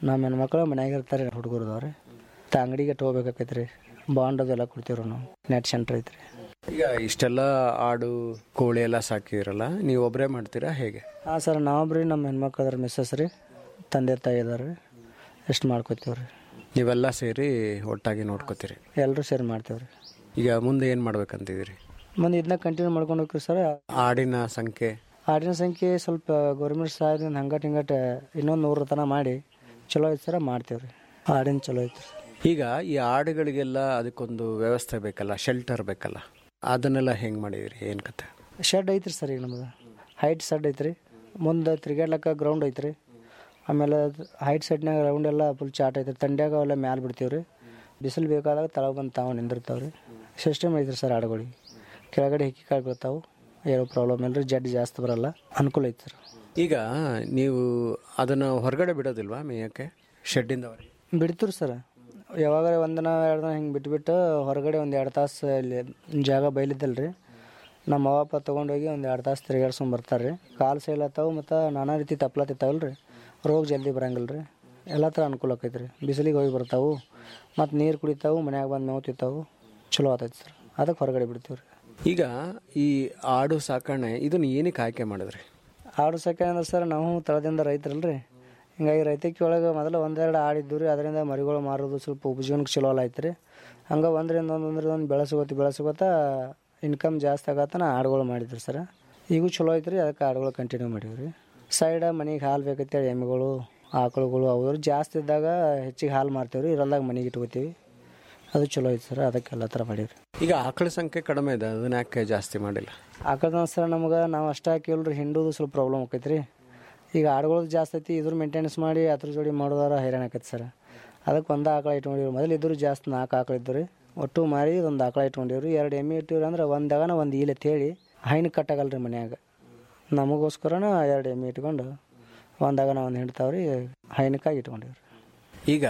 Speaker 15: ನಮ್ಮ ಹೆಣ್ಮಕ್ಳು ಮನ್ಯಾಗ ಇರ್ತಾರೆ ಹುಡುಗರದವ್ರಿ ಅಂಗಡಿಗೆ ಹೋಗ್ಬೇಕಾಕೈತೆ ರೀ ಬಾಂಡ್ ಅದೆಲ್ಲ ಕೊಡ್ತೀವ್ರಿ ನಾವು ನೆಟ್ ಸೆಂಟ್ರ್ ಐತ್ರಿ
Speaker 14: ಈಗ ಇಷ್ಟೆಲ್ಲ ಆಡು ಕೋಳಿ ಎಲ್ಲ ಸಾಕಿರಲ್ಲ ನೀವು ಒಬ್ಬರೇ ಮಾಡ್ತೀರಾ ಹೇಗೆ
Speaker 15: ಹಾಂ ಸರ್ ನಾವೊಬ್ರಿ ನಮ್ಮ ಹೆಣ್ಮಕ್ಳು ಅದಾರ ಮಿಸ್ಸಸ್ ರೀ ತಂದೆ ತಾಯಿ ಅದಾರ ರೀ ಎಷ್ಟು ಮಾಡ್ಕೋತೀವಿ ರೀ
Speaker 14: ನೀವೆಲ್ಲ ಸೇರಿ ಒಟ್ಟಾಗಿ ನೋಡ್ಕೋತೀರಿ
Speaker 15: ಎಲ್ಲರೂ ಸೇರಿ ಮಾಡ್ತೀವಿ ರೀ
Speaker 14: ಈಗ ಮುಂದೆ ಏನು ಮಾಡ್ಬೇಕಂತಿದ್ದೀರಿ
Speaker 15: ಮುಂದೆ ಇದನ್ನ ಕಂಟಿನ್ಯೂ ಮಾಡ್ಕೊಂಡು ಹೋಗ್ರಿ ಸರ್
Speaker 14: ಆಡಿನ ಸಂಖ್ಯೆ
Speaker 15: ಆಡಿನ ಸಂಖ್ಯೆ ಸ್ವಲ್ಪ ಗೌರ್ಮೆಂಟ್ ಸಹಾಯದಿಂದ ಹಂಗಟ್ ಹಿಂಗಟ್ ಇನ್ನೊಂದು ನೂರು ತನ ಮಾಡಿ ಚಲೋ ಐತೆ ಸರ ಮಾಡ್ತೀವಿ ರೀ ಆಡಿನ ಚಲೋ ಐತೆ
Speaker 14: ಈಗ ಈ ಆಡುಗಳಿಗೆಲ್ಲ ಅದಕ್ಕೊಂದು ವ್ಯವಸ್ಥೆ ಬೇಕಲ್ಲ ಶೆಲ್ಟರ್ ಬೇಕಲ್ಲ ಅದನ್ನೆಲ್ಲ ಹೆಂಗೆ ಮಾಡಿದಿರಿ ಏನು ಕತೆ
Speaker 15: ಶೆಡ್ ಐತ್ರಿ ಸರ್ ಈಗ ನಮ್ದು ಹೈಟ್ ಶೆಡ್ ಐತ್ರಿ ಮುಂದೆ ತಿರ್ಗಾಡ್ಲಕ್ಕ ಗ್ರೌಂಡ್ ಐತ್ರಿ ಆಮೇಲೆ ಹೈಟ್ ಸೆಟ್ನಾಗ ರೌಂಡ್ ಎಲ್ಲ ಫುಲ್ ಚಾಟ್ ಐತ್ರಿ ತಂಡ್ಯಾಗ ಅವೆಲ್ಲ ಮ್ಯಾಲೆ ಬಿಡ್ತೀವಿ ರೀ ಬಿಸಿಲು ಬೇಕಾದಾಗ ತಳಗ ಬಂದು ತಾವು ನಿಂದಿರ್ತಾವೆ ರೀ ಸಿಸ್ಟಮ್ ಐತ್ರಿ ಸರ್ ಆಡುಗಳಿಗೆ ಕೆಳಗಡೆ ಹಿಕ್ಕಿ ಕಾಳು ಬೀಳ್ತಾವೆ ಏನೋ ಪ್ರಾಬ್ಲಮ್ ಇಲ್ಲ ರೀ ಜಡ್ ಜಾಸ್ತಿ ಬರಲ್ಲ ಅನುಕೂಲ ಐತೆ ಸರ್
Speaker 14: ಈಗ ನೀವು ಅದನ್ನು ಹೊರಗಡೆ ಬಿಡೋದಿಲ್ವಾ ಮೇಯಕ್ಕೆ ಶೆಡ್ಡಿಂದ ಹೊರಗೆ
Speaker 15: ಬಿಡ್ತೀರಿ ಸರ್ ಯಾವಾಗ ಒಂದಿನ ಎರಡು ದಿನ ಹಿಂಗೆ ಬಿಟ್ಬಿಟ್ಟು ಹೊರಗಡೆ ಒಂದು ಎರಡು ತಾಸು ಇಲ್ಲಿ ಜಾಗ ಬಯಲಿದ್ದಲ್ಲ ರೀ ನಮ್ಮ ಅವಪ್ಪ ತೊಗೊಂಡೋಗಿ ಒಂದು ಎರಡು ತಾಸು ತಿರುಗಾಡ್ಸ್ಕೊಂಡ್ ಬರ್ತಾರೆ ರೀ ಕಾಲು ಸೈಲತ್ತಾವು ಮತ್ತು ನಾನಾ ರೀತಿ ತಪ್ಲತ್ತಿತ್ತಾವಲ್ಲ ರೀ ರೋಗ ಜಲ್ದಿ ಬರಂಗಿಲ್ಲ ರೀ ಎಲ್ಲ ಥರ ಅನುಕೂಲ ಆಕೈತೆ ರೀ ಬಿಸಿಲಿಗೆ ಹೋಗಿ ಬರ್ತಾವು ಮತ್ತು ನೀರು ಕುಡಿತಾವು ಮನ್ಯಾಗ ಬಂದು ಮೇವು ತಿಂತಾವು ಚಲೋ ಆತೈತೆ ಸರ್ ಅದಕ್ಕೆ ಹೊರಗಡೆ ಬಿಡ್ತೀವಿ ರೀ
Speaker 14: ಈಗ ಈ ಆಡು ಸಾಕಣೆ ಇದನ್ನು ಏನಕ್ಕೆ ಆಯ್ಕೆ ಮಾಡಿದ್ರಿ
Speaker 15: ಆಡು ಸಾಕೆ ಅಂದ್ರೆ ಸರ್ ನಾವು ತಳದಿಂದ ರೈತರಲ್ರಿ ಹಿಂಗಾಗಿ ರೈತಕಿ ಒಳಗೆ ಮೊದಲು ಒಂದೆರಡು ಆಡಿದ್ದು ರೀ ಅದರಿಂದ ಮರಿಗಳು ಮಾರೋದು ಸ್ವಲ್ಪ ಉಪಜೀವನಕ್ಕೆ ಚಲೋ ಅಲ್ಲ ಐತೆ ರೀ ಹಂಗೆ ಒಂದರಿಂದ ಒಂದು ಒಂದ್ರಿಂದ ಒಂದು ಬೆಳೆಸ್ಕೋತಿ ಬೆಳೆಸ್ಕೋತ ಇನ್ಕಮ್ ಜಾಸ್ತಿ ಆಗತ್ತನ ಆಡುಗಳು ಮಾಡಿದ್ರಿ ಸರ್ ಈಗೂ ಚಲೋ ಐತೆ ರೀ ಅದಕ್ಕೆ ಆಡುಗಳು ಕಂಟಿನ್ಯೂ ಮಾಡೀವಿ ರೀ ಸೈಡ ಮನೆಗೆ ಹಾಲು ಬೇಕಂತೇಳಿ ಎಮ್ಮೆಗಳು ಆಕಳುಗಳು ಅವು ಜಾಸ್ತಿ ಇದ್ದಾಗ ಹೆಚ್ಚಿಗೆ ಹಾಲು ಮಾರ್ತೀವಿ ರೀ ಇರಲ್ದಾಗ ಮನೆಗೆ ಇಟ್ಕೋತೀವಿ ಅದು ಚಲೋ ಐತೆ ಸರ್ ಅದಕ್ಕೆ ಎಲ್ಲ ಥರ ಮಾಡೀವಿ
Speaker 14: ಈಗ ಆಕಳ ಸಂಖ್ಯೆ ಕಡಿಮೆ ಇದೆ ಅದನ್ನ ಯಾಕೆ ಜಾಸ್ತಿ ಮಾಡಿಲ್ಲ
Speaker 15: ಆಕಳದ ಸರ್ ನಮ್ಗೆ ನಾವು ಅಷ್ಟೇ ಹಾಕಿವಲ್ರಿ ಹಿಂಡುದು ಸ್ವಲ್ಪ ಪ್ರಾಬ್ಲಮ್ ಆಕೈತೆ ರೀ ಈಗ ಆಡುಗಳದ್ದು ಜಾಸ್ತಿ ಐತಿ ಇದ್ರ ಮೇಂಟೆನೆನ್ಸ್ ಮಾಡಿ ಅದ್ರ ಜೋಡಿ ಮಾಡೋದಾರ ಹೈರಾಣ ಆಕೈತೆ ಸರ್ ಅದಕ್ಕೆ ಒಂದು ಆಕಳ ಇಟ್ಕೊಂಡಿವ್ರಿ ಮೊದಲು ಇದ್ರು ಜಾಸ್ತಿ ನಾಲ್ಕು ಆಕಳ ಇದ್ದು ರೀ ಒಟ್ಟು ಮಾರಿ ಒಂದು ಆಕಳ ಇಟ್ಕೊಂಡಿವ್ರಿ ಎರಡು ಎಮ್ಮೆ ಇಟ್ಟಿವ್ರಿ ಅಂದ್ರೆ ಒಂದಾಗನ ಒಂದು ಈಲೆ ತೇಳಿ ಹೈನು ಕಟ್ಟಾಗಲ್ಲ ರೀ ಮನ್ಯಾಗ ನಮಗೋಸ್ಕರನ ಎರಡು ಎಮ್ಮೆ ಇಟ್ಕೊಂಡು ಒಂದಾಗನ ಒಂದು ಹಿಡ್ತಾವ್ರಿ ಹೈನಕ್ಕಾಗಿ ಇಟ್ಕೊಂಡಿವ್ರಿ
Speaker 14: ಈಗ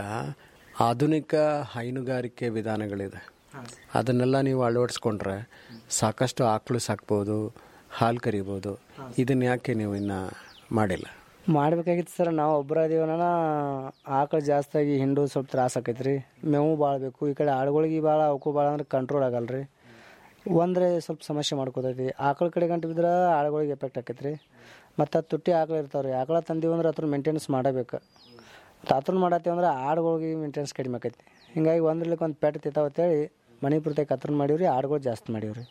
Speaker 14: ಆಧುನಿಕ ಹೈನುಗಾರಿಕೆ ವಿಧಾನಗಳಿದೆ ಅದನ್ನೆಲ್ಲ ನೀವು ಅಳವಡಿಸ್ಕೊಂಡ್ರೆ ಸಾಕಷ್ಟು ಆಕಳು ಸಾಕ್ಬೋದು ಹಾಲು ಕರಿಬೋದು ಇದನ್ನ ಯಾಕೆ ನೀವು ಇನ್ನ ಮಾಡಿಲ್ಲ
Speaker 15: ಮಾಡ್ಬೇಕಾಗಿತ್ತು ಸರ್ ನಾವು ಒಬ್ಬರ ಅದೀವನ ಆಕಳು ಜಾಸ್ತಿ ಆಗಿ ಹಿಂಡು ಸ್ವಲ್ಪ ತ್ರಾಸ ಆಕೈತೆ ರೀ ಮೇವು ಭಾಳ ಬೇಕು ಈ ಕಡೆ ಆಡುಗಳಿಗೆ ಭಾಳ ಅವಕ್ಕೂ ಭಾಳ ಅಂದ್ರೆ ಕಂಟ್ರೋಲ್ ಆಗಲ್ಲ ರೀ ಒಂದ್ರೆ ಸ್ವಲ್ಪ ಸಮಸ್ಯೆ ಮಾಡ್ಕೋತೈತಿ ಆಕಳ ಕಡೆ ಗಂಟು ಬಿದ್ರೆ ಆಳುಗಳಿಗೆ ಎಫೆಕ್ಟ್ ಆಕೈತೆ ರೀ ಮತ್ತು ತುಟ್ಟಿ ಆಕಳು ಇರ್ತಾವೆ ರೀ ಆಕಳ ತಂದೀವಿ ಅಂದ್ರೆ ಅದ್ರ ಮೇಂಟೆನೆನ್ಸ್ ಮಾಡಬೇಕು ತಾತನ ಮಾಡತ್ತೀವಿ ಅಂದ್ರೆ ಆಡುಗಳಿಗೆ ಮೇಂಟೆನೆನ್ಸ್ ಕಡಿಮೆ ಆಕೈತಿ ಹಿಂಗಾಗಿ ಒಂದ್ರಲ್ಲಿಕ್ಕೆ ಒಂದು ಪೆಟ್ ತಿಂತಾವ ಅಂತೇಳಿ ಮನೆ ಪೂರ್ತಿ ಕತ್ರನ್ ಮಾಡೀವ್ರಿ ಆಡುಗಳು ಜಾಸ್ತಿ ಮಾಡೀವ್ರಿ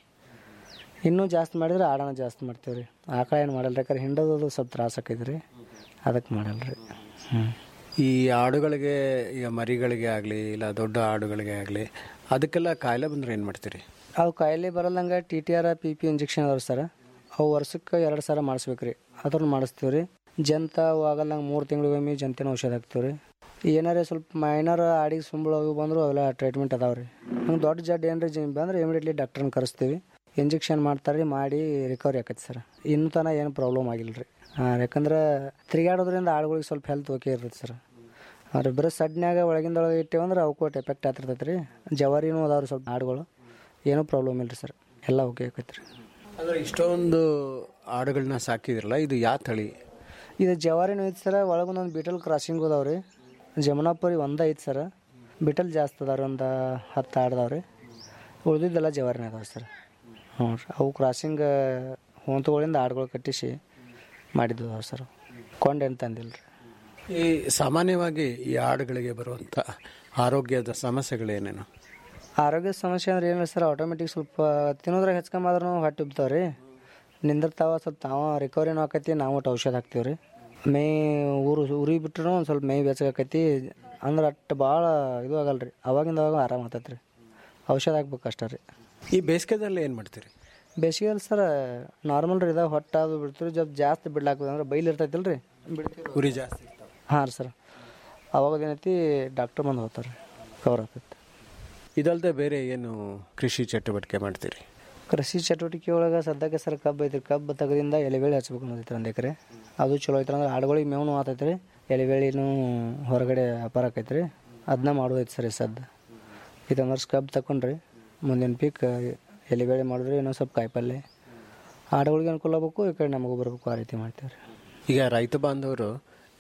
Speaker 15: ಇನ್ನೂ ಜಾಸ್ತಿ ಮಾಡಿದ್ರೆ ಆಡೋಣ ಜಾಸ್ತಿ ಮಾಡ್ತೀವಿ ರೀ ಆಕಳ ಏನು ಮಾಡಲ್ಲ ಯಾಕಂದ್ರೆ ಹಿಂಡೋದು ಸ್ವಲ್ಪ ತ್ರಾಸ ಆಕೈತೆ ರೀ ಅದಕ್ಕೆ ಮಾಡಲ್ಲ ರೀ ಹ್ಞೂ
Speaker 14: ಈ ಆಡುಗಳಿಗೆ ಈಗ ಮರಿಗಳಿಗೆ ಆಗಲಿ ಇಲ್ಲ ದೊಡ್ಡ ಆಡುಗಳಿಗೆ ಆಗಲಿ ಅದಕ್ಕೆಲ್ಲ ಕಾಯಿಲೆ ಬಂದ್ರೆ ಏನು ಮಾಡ್ತೀರಿ
Speaker 15: ಅವು ಕಾಯಿಲೆ ಬರಲ್ಲಂಗೆ T T R P P injection ಅದಾವ ಸರ್ ಅವು ವರ್ಷಕ್ಕೆ ಎರಡು ಸಲ ಮಾಡಿಸ್ಬೇಕು ರೀ ಅದ್ರನ್ನ ಮಾಡಿಸ್ತೀವಿ ರೀ ಜಂತ ಅವು ಆಗಲ್ಲಂಗೆ ಮೂರು ತಿಂಗಳಿಗೊಮ್ಮೆ ಜಂತಿನ ಔಷಧ ಹಾಕ್ತೀವಿ ರೀ ಏನಾರೇ ಸ್ವಲ್ಪ ಮೈನರ್ ಆಡಿಗೆ ಸುಂಬಳ ಅವು ಬಂದರೂ ಅವೆಲ್ಲ ಟ್ರೀಟ್ಮೆಂಟ್ ಅದಾವೆ ರೀ ಹಂಗೆ ದೊಡ್ಡ ಜಡ್ ಏನ್ರಿ ಜಿ ಬಂದ್ರೆ ಇಮಿಡಿಯೇಟ್ಲಿ ಡಾಕ್ಟ್ರನ್ನ ಕರೆಸ್ತೀವಿ ಇಂಜೆಕ್ಷನ್ ಮಾಡ್ತಾರೆ ರೀ ಮಾಡಿ ರಿಕವರಿ ಆಕೈತೆ ಸರ್ ಇನ್ನೂ ತನಕ ಏನು ಪ್ರಾಬ್ಲಮ್ ಆಗಿಲ್ಲ ರೀ ಹಾಂ ಯಾಕಂದ್ರೆ ತಿರುಗಾಡೋದ್ರಿಂದ ಆಡುಗಳಿಗೆ ಸ್ವಲ್ಪ ಹೆಲ್ತ್ ಓಕೆ ಇರ್ತೈತೆ ಸರ್ ಆದ್ರೆ ಬರೀ ಸಡ್ನ್ಯಾಗ ಒಳಗಿಂದ ಒಳಗೆ ಇಟ್ಟೇವಂದ್ರೆ ಅವಕ್ಕೂ ಎಫೆಕ್ಟ್ ಆಗ್ತಿರ್ತೈತೆ ರೀ ಜವಾರಿನೂ ಅದಾವ್ರಿ ಸ್ವಲ್ಪ ಆಡುಗಳು ಏನೂ ಪ್ರಾಬ್ಲಮ್ ಇಲ್ಲ ರೀ ಸರ್ ಎಲ್ಲ ಓಕೆ ಆಕೈತೆ ರೀ
Speaker 14: ಅಂದ್ರೆ ಇಷ್ಟೊಂದು ಆಡುಗಳನ್ನ ಸಾಕಿದ್ರಲ್ಲ ಇದು ಯಾವ ತಳಿ
Speaker 15: ಇದು ಜವಾರಿನೂ ಐತೆ ಸರ ಒಳಗೊಂದೊಂದು ಬಿಟಲ್ ಕ್ರಾಸಿಂಗ್ ಅದಾವೆ ರೀ ಜಮುನಾಪುರಿ ಒಂದೇ ಐತೆ ಸರ್ ಬಿಟಲ್ ಜಾಸ್ತಿ ಅದಾವ್ರಿ ಒಂದು ಹತ್ತು ಆಡ್ದಾವ್ರಿ ಉಳಿದಿದ್ದೆಲ್ಲ ಜವಾರಿನ ಅದಾವೆ ಸರ್ ಹ್ಞೂ ರೀ ಅವು ಕ್ರಾಸಿಂಗ್ ಹೊಂತುಗಳಿಂದ ಆಡುಗಳು ಕಟ್ಟಿಸಿ ಮಾಡಿದ್ದು ಅದಾವೆ ಸರ್ ಕೊಂಡೇನು ತಂದಿಲ್ಲ ರೀ
Speaker 14: ಈ ಸಾಮಾನ್ಯವಾಗಿ ಈ ಆಡುಗಳಿಗೆ ಬರುವಂಥ ಆರೋಗ್ಯದ ಸಮಸ್ಯೆಗಳೇನೇನು
Speaker 15: ಆರೋಗ್ಯ ಸಮಸ್ಯೆ ಅಂದ್ರೆ ಏನಿಲ್ಲ ಸರ್ ಆಟೋಮೆಟಿಕ್ ಸ್ವಲ್ಪ ತಿನ್ನೋದ್ರಾಗ ಹೆಚ್ಕೊಂಬಾದ್ರೂ ಹೊಟ್ಟೆ ಉಬ್ತಾವೆ ರೀ ನಿಂದಿರ್ತಾವ ಸ್ವಲ್ಪ ತಾವ ರಿಕವರಿನೂ ಆಕೈತಿ ನಾವು ಒಟ್ಟು ಔಷಧ ಹಾಕ್ತೀವಿ ರೀ ಮೈ ಊರು ಉರಿ ಬಿಟ್ರು ಒಂದು ಸ್ವಲ್ಪ ಮೈ ಬೆಚ್ಚಗಾಕೈತಿ ಅಂದ್ರೆ ಅಷ್ಟು ಭಾಳ ಇದು ಆಗಲ್ಲ ರೀ ಅವಾಗಿಂದ ಅವಾಗ ಆರಾಮ ಆಗ್ತೈತೆ ರೀ ಔಷಧ ಹಾಕ್ಬೇಕು ಅಷ್ಟೇ ರೀ
Speaker 14: ಈ ಬೇಸಿಗೆದಲ್ಲಿ ಏನು ಮಾಡ್ತೀರಿ
Speaker 15: ಬೇಸಿಗೆಯಲ್ಲಿ ಸರ್ ನಾರ್ಮಲ್ ರೀ ಇದಾವೆ ಹೊಟ್ಟೆ ಅದು ಬಿಡ್ತೀವಿ ಜब ಜಾಸ್ತಿ ಬಿಡ್ಲಾಕ್ತದೆ ಅಂದ್ರೆ ಬೈಲ್ ಇರ್ತೈತಿಲ್ಲ ರೀ ಬಿಡ್ತೀವಿ
Speaker 14: ಉರಿ ಜಾಸ್ತಿ
Speaker 15: ಹಾಂ ರೀ ಸರ್ ಅವಾಗ ಏನೈತಿ ಡಾಕ್ಟ್ರ್ ಬಂದು ಹೋಗ್ತಾರೆ ರೀ ಕವರ್ ಆಗ್ತೈತಿ
Speaker 14: ಇದಲ್ಲದೆ ಬೇರೆ ಏನು ಕೃಷಿ ಚಟುವಟಿಕೆ ಮಾಡ್ತೀರಿ
Speaker 15: ಕೃಷಿ ಚಟುವಟಿಕೆ ಒಳಗೆ ಸದ್ಯಕ್ಕೆ ಸರ್ ಕಬ್ಬು ಐತ್ರಿ ಕಬ್ಬು ತೆಗೆದಿಂದ ಎಲೆಬೇಳೆ ಹಚ್ಬೇಕು ಅನ್ನೋದೈತೆ ಒಂದು ಎಕರೆ ಅದು ಚಲೋ ಐತ್ರಿ ಅಂದ್ರೆ ಆಡುಗಳಿಗೆ ಮೇವನು ಆತೈತೆ ರೀ ಎಲೆಬೇಳಿನೂ ಹೊರಗಡೆ ವ್ಯಾಪಾರ ಆಕೈತೆ ರೀ ಅದನ್ನ ಮಾಡೋದೈತೆ ಸರ್ ಈ ಸದ್ದ ಇದೊಂದು ವರ್ಷ ಕಬ್ಬು ತಗೊಂಡ್ರಿ ಮುಂದಿನ ಪೀಕ್ ಎಲೆಬೇಳೆ ಮಾಡಿದ್ರೆ ಇನ್ನೊಂದು ಸ್ವಲ್ಪ ಕಾಯಿಪಲ್ಲೆ ಆಡುಗಳಿಗೆ ಅನುಕೂಲ ಆಗ್ಬೇಕು ಈ ಕಡೆ ನಮಗೂ ಬರಬೇಕು ಆ ರೀತಿ ಮಾಡ್ತೀವಿ ರೀ
Speaker 14: ಈಗ ರೈತ ಬಾಂಧವರು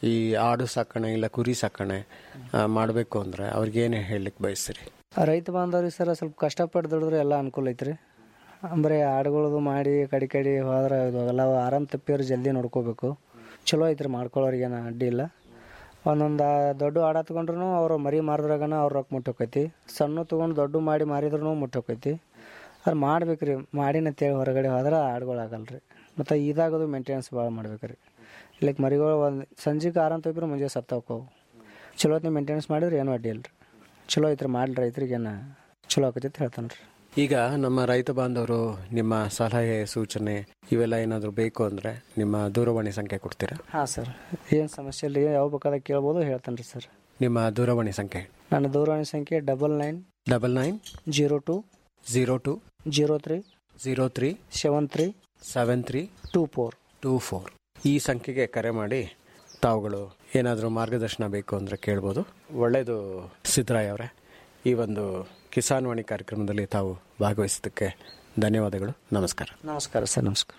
Speaker 14: ಈ ಆಡು ಸಾಕಣೆ ಇಲ್ಲ ಕುರಿ ಸಾಕಣೆ ಮಾಡಬೇಕು ಅಂದರೆ ಅವ್ರಿಗೇನು ಹೇಳಲಿಕ್ಕೆ ಬಯಸ್ತೀರಿ
Speaker 15: ರೈತ ಬಾಂಧವ್ರಿಗೆ ಸರ್ ಸ್ವಲ್ಪ ಕಷ್ಟಪಟ್ಟು ದುಡಿದ್ರೆ ಎಲ್ಲ ಅನುಕೂಲ ಐತ್ರಿ ಬರೀ ಆಡುಗಳದು ಮಾಡಿ ಕಡಿ ಕಡಿ ಹೋದ್ರೆ ಇವಾಗೆಲ್ಲ ಆರಾಮ್ ತಪ್ಪಿಯವ್ರು ಜಲ್ದಿ ನೋಡ್ಕೋಬೇಕು ಚಲೋ ಐತ್ರಿ ಮಾಡ್ಕೊಳ್ಳೋರಿಗೇನು ಅಡ್ಡಿ ಇಲ್ಲ ಒಂದೊಂದು ದೊಡ್ಡ ಆಡ ತೊಗೊಂಡ್ರು ಅವ್ರು ಮರಿ ಮಾರಿದ್ರಾಗನ ಅವ್ರ ರೊಕ್ಕ ಮುಟ್ಟೋಕೈತಿ ಸಣ್ಣ ತೊಗೊಂಡು ದೊಡ್ಡ ಮಾಡಿ ಮಾರಿದ್ರೂ ಮುಟ್ಟೋಕೈತಿ ಅದು ಮಾಡ್ಬೇಕು ರೀ ಮಾಡಿನಂತೇಳಿ ಹೊರಗಡೆ ಹೋದ್ರೆ ಆಡುಗಳು ಆಗಲ್ಲ ರೀ ಮತ್ತು ಇದಾಗೋದು ಮೇಂಟೆನೆನ್ಸ್ ಭಾಳ ಮಾಡ್ಬೇಕು ರೀ ಇಲ್ಲಕ್ಕೆ ಮರಿಗಳು ಒಂದು ಸಂಜೆಗೆ ಆರಾಮ್ ತಪ್ಪಿದ್ರೆ ಮುಂಜಾನೆ ಸತ್ತ ಹೋಕ್ಕವು ಚಲೋ ಹೊತ್ತಿನ ಮೇಂಟೆನೆನ್ಸ್ ಮಾಡಿದ್ರೆ ಏನೂ ಅಡ್ಡಿ ಇಲ್ಲ ರೀ ಚಲೋ ಐತ್ರಿ ಮಾಡ್ಲಿ ರೈತರಿಗೇನು ಚಲೋ ಆಕೈತಿ ಅಂತ ಹೇಳ್ತಾನೆ ರೀ
Speaker 14: ಈಗ ನಮ್ಮ ರೈತ ಬಾಂಧವರು ನಿಮ್ಮ ಸಲಹೆ ಸೂಚನೆ ಇವೆಲ್ಲ ಏನಾದರೂ ಬೇಕು ಅಂದರೆ ನಿಮ್ಮ ದೂರವಾಣಿ ಸಂಖ್ಯೆ ಕೊಡ್ತೀರಾ
Speaker 15: ಹಾಂ ಸರ್ ಏನು ಸಮಸ್ಯೆ ಇಲ್ಲ ಯಾವ ಬೇಕಾದಾಗ ಕೇಳ್ಬೋದು ಹೇಳ್ತಾನೆ ರೀ ಸರ್
Speaker 14: ನಿಮ್ಮ ದೂರವಾಣಿ ಸಂಖ್ಯೆ
Speaker 15: ನನ್ನ ದೂರವಾಣಿ ಸಂಖ್ಯೆ double nine
Speaker 14: double nine
Speaker 15: zero two
Speaker 14: zero two
Speaker 15: zero three
Speaker 14: zero three
Speaker 15: seven three
Speaker 14: seven three
Speaker 15: two four
Speaker 14: two four ಈ ಸಂಖ್ಯೆಗೆ ಕರೆ ಮಾಡಿ ತಾವುಗಳು ಏನಾದರೂ ಮಾರ್ಗದರ್ಶನ ಬೇಕು ಅಂದರೆ ಕೇಳ್ಬೋದು ಒಳ್ಳೆಯದು ಸಿದ್ದರಾಯ್ ಅವರೇ ಈ ಒಂದು ಕಿಸಾನ್ ವಾಣಿ ಕಾರ್ಯಕ್ರಮದಲ್ಲಿ ತಾವು ಭಾಗವಹಿಸಿದ್ದಕ್ಕೆ ಧನ್ಯವಾದಗಳು ನಮಸ್ಕಾರ
Speaker 15: ನಮಸ್ಕಾರ ಸರ್ ನಮಸ್ಕಾರ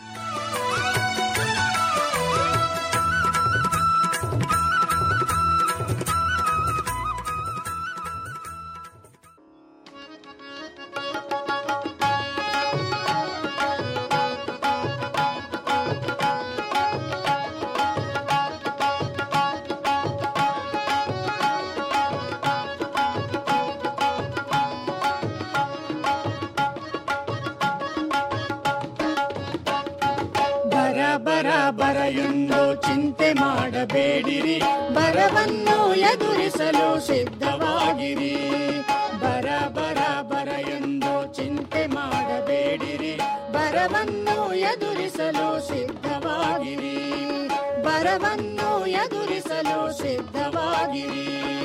Speaker 13: ಬರ ಬರ ಬರ ಎಂದು ಚಿಂತೆ ಮಾಡಬೇಡಿರಿ ಬರವನ್ನು ಎದುರಿಸಲು ಸಿದ್ಧವಾಗಿರಿ ಬರ ಬರ ಬರ ಎಂದು ಚಿಂತೆ ಮಾಡಬೇಡಿರಿ ಬರವನ್ನು ಎದುರಿಸಲು ಸಿದ್ಧವಾಗಿರಿ ಬರವನ್ನು ಎದುರಿಸಲು ಸಿದ್ಧವಾಗಿರಿ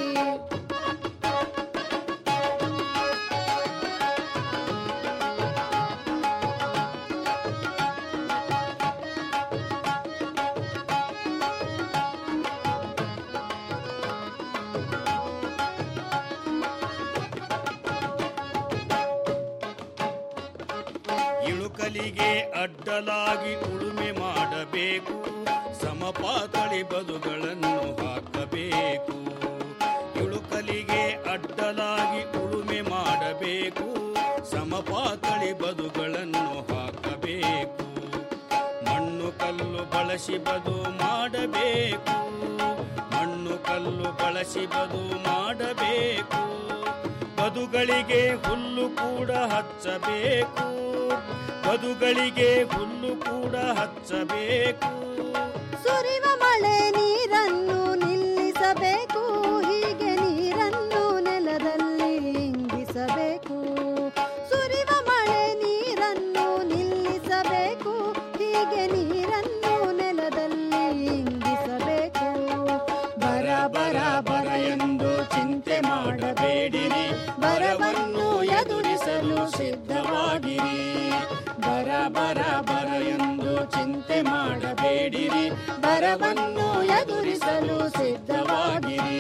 Speaker 16: ಇಳುಕಲಿಗೆ ಅಡ್ಡಲಾಗಿ ಉಳುಮೆ ಮಾಡಬೇಕು ಸಮಪಾತಳಿ ಬದುಗಳನ್ನು ಹಾಕಬೇಕು ಇಳುಕಲಿಗೆ ಅಡ್ಡಲಾಗಿ ಉಳುಮೆ ಮಾಡಬೇಕು ಸಮಪಾತಳಿ ಬದುಗಳನ್ನು ಹಾಕಬೇಕು ಮಣ್ಣು ಕಲ್ಲು ಬಳಸಿ ಬದು ಮಾಡಬೇಕು ಮಣ್ಣು ಕಲ್ಲು ಬಳಸಿ ಬದು ಮಾಡಬೇಕು ಬದುಗಳಿಗೆ ಹುಲ್ಲು ಕೂಡ ಹಚ್ಚಬೇಕು ಬದುಗಳಿಗೆ ಹುಲ್ಲು ಕೂಡ ಹಚ್ಚಬೇಕು
Speaker 17: ಸುರಿವ ಮಳೆ ನೀರನ್ನು ನಿಲ್ಲಿಸಬೇಕು ಹೀಗೆ ನೀರನ್ನು ನೆಲದಲ್ಲಿ ಇಂಗಿಸಬೇಕು ಸುರಿವ ಮಳೆ ನೀರನ್ನು ನಿಲ್ಲಿಸಬೇಕು ಹೀಗೆ ನೀರನ್ನು ನೆಲದಲ್ಲಿ ಇಂಗಿಸಬೇಕು
Speaker 13: ಬರ ಬರ ಬರ ಎಂದು ಚಿಂತೆ ಮಾಡಬೇಡಿರಿ ಬರವನ್ನು ಎದುರಿಸಲು ಸಿದ್ಧವಾಗಿರಿ ಬರ ಬರ ಬರ ಎಂದು ಚಿಂತೆ ಮಾಡಬೇಡಿರಿ ಬರವನ್ನು ಎದುರಿಸಲು ಸಿದ್ಧವಾಗಿರಿ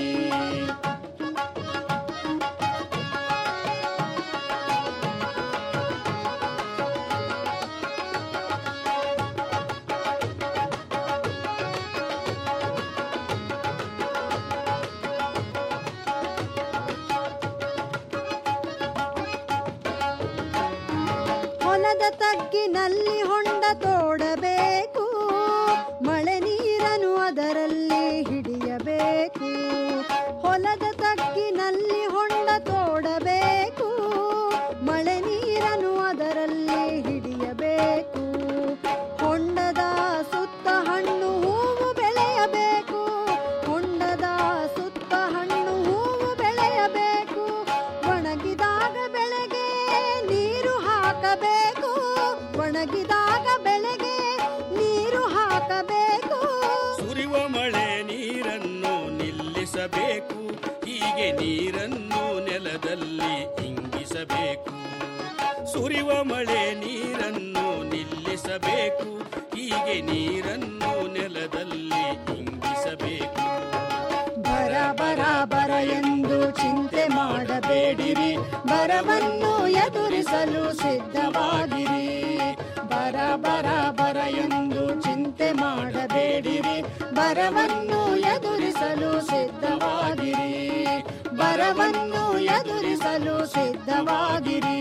Speaker 17: ಹೊಲದ ತಗ್ಗಿನಲ್ಲಿ ಹೊಂಡ ತೋಡಬೇಕು ಮಳೆ ನೀರನ್ನು ಅದರಲ್ಲಿ ಹಿಡಿಯಬೇಕು ಹೊಲದ ತಗ್ಗಿನಲ್ಲಿ ಹೊಂಡ ತೋಡಬೇಕು ಮಳೆ ನೀರನ್ನು ಅದರಲ್ಲಿ ಹಿಡಿಯಬೇಕು ಹೊಂಡದ ಸುತ್ತ ಹಣ್ಣು ಹೂವು ಬೆಳೆಯಬೇಕು ಹೊಂಡದ ಸುತ್ತ ಹಣ್ಣು ಹೂವು ಬೆಳೆಯಬೇಕು ಒಣಗಿದಾಗ ಬೆಳೆಗೆ ನೀರು ಹಾಕಬೇಕು ಒಣಗಿದಾಗ ಬೆಳೆಗೆ ನೀರು ಹಾಕಬೇಕು
Speaker 16: ಸುರಿವ ಮಳೆ ನೀರನ್ನು ನಿಲ್ಲಿಸಬೇಕು ಹೀಗೆ ನೀರನ್ನು ನೆಲದಲ್ಲಿ ಇಂಗಿಸಬೇಕು ಸುರಿವ ಮಳೆ ನೀರನ್ನು ನಿಲ್ಲಿಸಬೇಕು ಹೀಗೆ ನೀರನ್ನು ನೆಲದಲ್ಲಿ ಇಂಗಿಸಬೇಕು
Speaker 13: ಬರ ಬರ ಬರ ಎಂದು ಚಿಂತೆ ಮಾಡಬೇಡಿರಿ ಬರವನ್ನು ಎದುರಿಸಲು ಸಿದ್ಧವಾಗಿರಿ ಬರ ಬರ ಬರ ಎಂದು ಚಿಂತೆ ಮಾಡಬೇಡಿರಿ ಬರವನ್ನು ಎದುರಿಸಲು ಸಿದ್ಧವಾಗಿರಿ ಬರವನ್ನು ಎದುರಿಸಲು ಸಿದ್ಧವಾಗಿರಿ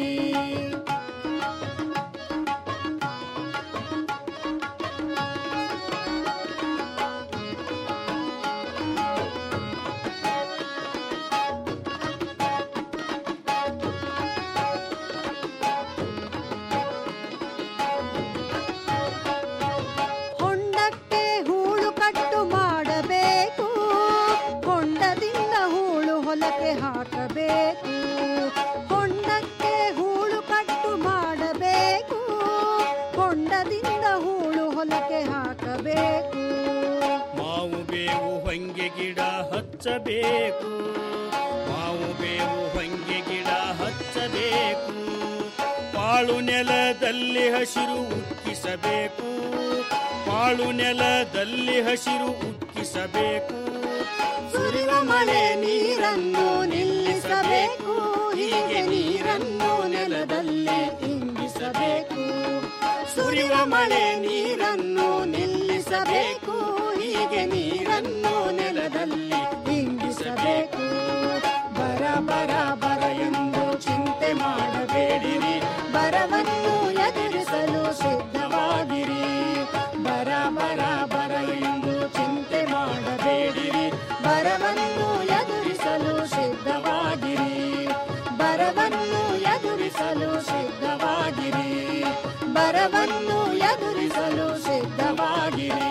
Speaker 13: ಹೊಂಡಕ್ಕೆ ಹೂಳು ಕಟ್ಟು ಮಾಡಬೇಕು ಹೊಂಡದಿಂದ ಹೂಳು ಹೊಲಕ್ಕೆ ಹಾಕಬೇಕು ಹೊಂಡಕ್ಕೆ ಹೂಳು ಕಟ್ಟು ಮಾಡಬೇಕು ಹೊಂಡದಿಂದ ಹೂಳು ಹೊಲಕ್ಕೆ ಹಾಕಬೇಕು
Speaker 16: ಮಾವು ಬೇವು ಹೊಂಗೆ ಗಿಡ ಹಚ್ಚಬೇಕು ಮಾವು ಬೇವು ಹೊಂಗೆ ಗಿಡ ಹಚ್ಚಬೇಕು ಪಾಳು ನೆಲದಲ್ಲಿ ಹಸಿರು ಉಕ್ಕಿಸಬೇಕು ಪಾಳು ನೆಲದಲ್ಲಿ ಹಸಿರು ಉಕ್ಕಿಸಬೇಕು
Speaker 13: ಸುರಿವ ಮಳೆ ನೀರನ್ನು ನಿಲ್ಲಿಸಬೇಕು ಹೀಗೆ ನೀರನ್ನು ನೆಲದಲ್ಲಿ ಇಂಗಿಸಬೇಕು ಸುರಿವ ಮಳೆ ನೀರನ್ನು ನಿಲ್ಲಿಸಬೇಕು ಹೀಗೆ ನೀರನ್ನು ನೆಲದಲ್ಲಿ ಇಂಗಿಸಬೇಕು ಬರ ಬರ ಬರ ಎಂದು ಚಿಂತೆ ಮಾಡಬೇಡಿರಿ ಬರವನ್ನು ಎದುರಿಸಲು ಸಿದ್ಧವಾಗಿರಿ ಬರ ಬರ ಬರ ಎಂದು ಚಿಂತೆ ಮಾಡಬೇಡಿರಿ ಬರವನ್ನು ಎದುರಿಸಲು ಸಿದ್ಧವಾಗಿರಿ ಬರವನ್ನು ಎದುರಿಸಲು ಸಿದ್ಧವಾಗಿರಿ ಬರವನ್ನು ಎದುರಿಸಲು ಸಿದ್ಧವಾಗಿರಿ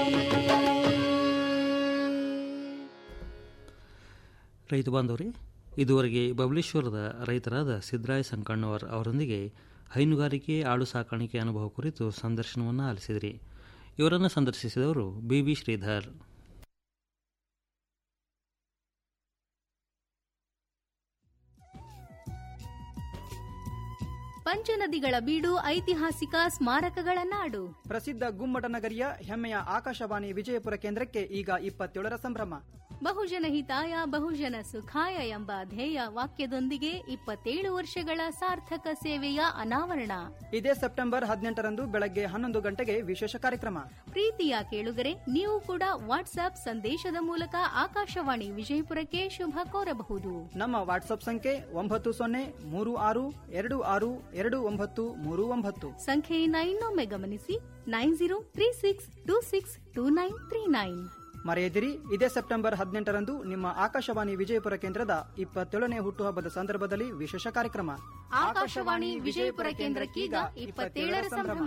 Speaker 7: ರೈತ ಬಾಂಧವರೇ ಇದುವರೆಗೆ ಬಬಲೇಶ್ವರದ ರೈತರಾದ ಸಿದ್ದರಾಯ ಸಂಕಣ್ಣವರ್ ಅವರೊಂದಿಗೆ ಹೈನುಗಾರಿಕೆ ಆಡು ಸಾಕಾಣಿಕೆ ಅನುಭವ ಕುರಿತು ಸಂದರ್ಶನವನ್ನು ಆಲಿಸಿದಿರಿ ಇವರನ್ನು ಸಂದರ್ಶಿಸಿದವರು ಬಿ ಬಿ ಶ್ರೀಧರ್
Speaker 12: ಪಂಚನದಿಗಳ ಬೀಡು ಐತಿಹಾಸಿಕ ಸ್ಮಾರಕಗಳ ನಾಡು
Speaker 10: ಪ್ರಸಿದ್ಧ ಗುಮ್ಮಟ ನಗರಿಯ ಹೆಮ್ಮೆಯ ಆಕಾಶವಾಣಿ ವಿಜಯಪುರ ಕೇಂದ್ರಕ್ಕೆ ಈಗ ಇಪ್ಪತ್ತೇಳರ ಸಂಭ್ರಮ
Speaker 12: ಬಹುಜನ ಹಿತಾಯ ಬಹುಜನ ಸುಖಾಯ ಎಂಬ ಧ್ಯೇಯ ವಾಕ್ಯದೊಂದಿಗೆ ಇಪ್ಪತ್ತೇಳು ವರ್ಷಗಳ ಸಾರ್ಥಕ ಸೇವೆಯ ಅನಾವರಣ
Speaker 10: ಇದೇ ಸೆಪ್ಟೆಂಬರ್ ಹದಿನೆಂಟರಂದು ಬೆಳಗ್ಗೆ ಹನ್ನೊಂದು ಗಂಟೆಗೆ ವಿಶೇಷ ಕಾರ್ಯಕ್ರಮ
Speaker 12: ಪ್ರೀತಿಯ ಕೇಳುಗರೆ ನೀವು ಕೂಡ ವಾಟ್ಸ್ಆಪ್ ಸಂದೇಶದ ಮೂಲಕ ಆಕಾಶವಾಣಿ ವಿಜಯಪುರಕ್ಕೆ ಶುಭ ಕೋರಬಹುದು
Speaker 10: ನಮ್ಮ ವಾಟ್ಸ್ಆಪ್ ಸಂಖ್ಯೆ ಒಂಬತ್ತು ಸೊನ್ನೆ ಮೂರು ಆರು ಎರಡು ಆರು ಎರಡು ಒಂಬತ್ತು ಮೂರು ಒಂಬತ್ತು
Speaker 12: ಸಂಖ್ಯೆಯಿಂದ ಇನ್ನೊಮ್ಮೆ ಗಮನಿಸಿ nine zero three six two six two nine three nine
Speaker 10: ಮರೆಯದಿರಿ ಇದೇ ಸೆಪ್ಟೆಂಬರ್ ಹದಿನೆಂಟರಂದು ನಿಮ್ಮ ಆಕಾಶವಾಣಿ ವಿಜಯಪುರ ಕೇಂದ್ರದ ಇಪ್ಪತ್ತೇಳನೇ ಹುಟ್ಟುಹಬ್ಬದ ಸಂದರ್ಭದಲ್ಲಿ ವಿಶೇಷ ಕಾರ್ಯಕ್ರಮ
Speaker 12: ಆಕಾಶವಾಣಿ ವಿಜಯಪುರ ಕೇಂದ್ರಕ್ಕೀಗ ಇಪ್ಪತ್ತೇಳರ ಸಂಭ್ರಮ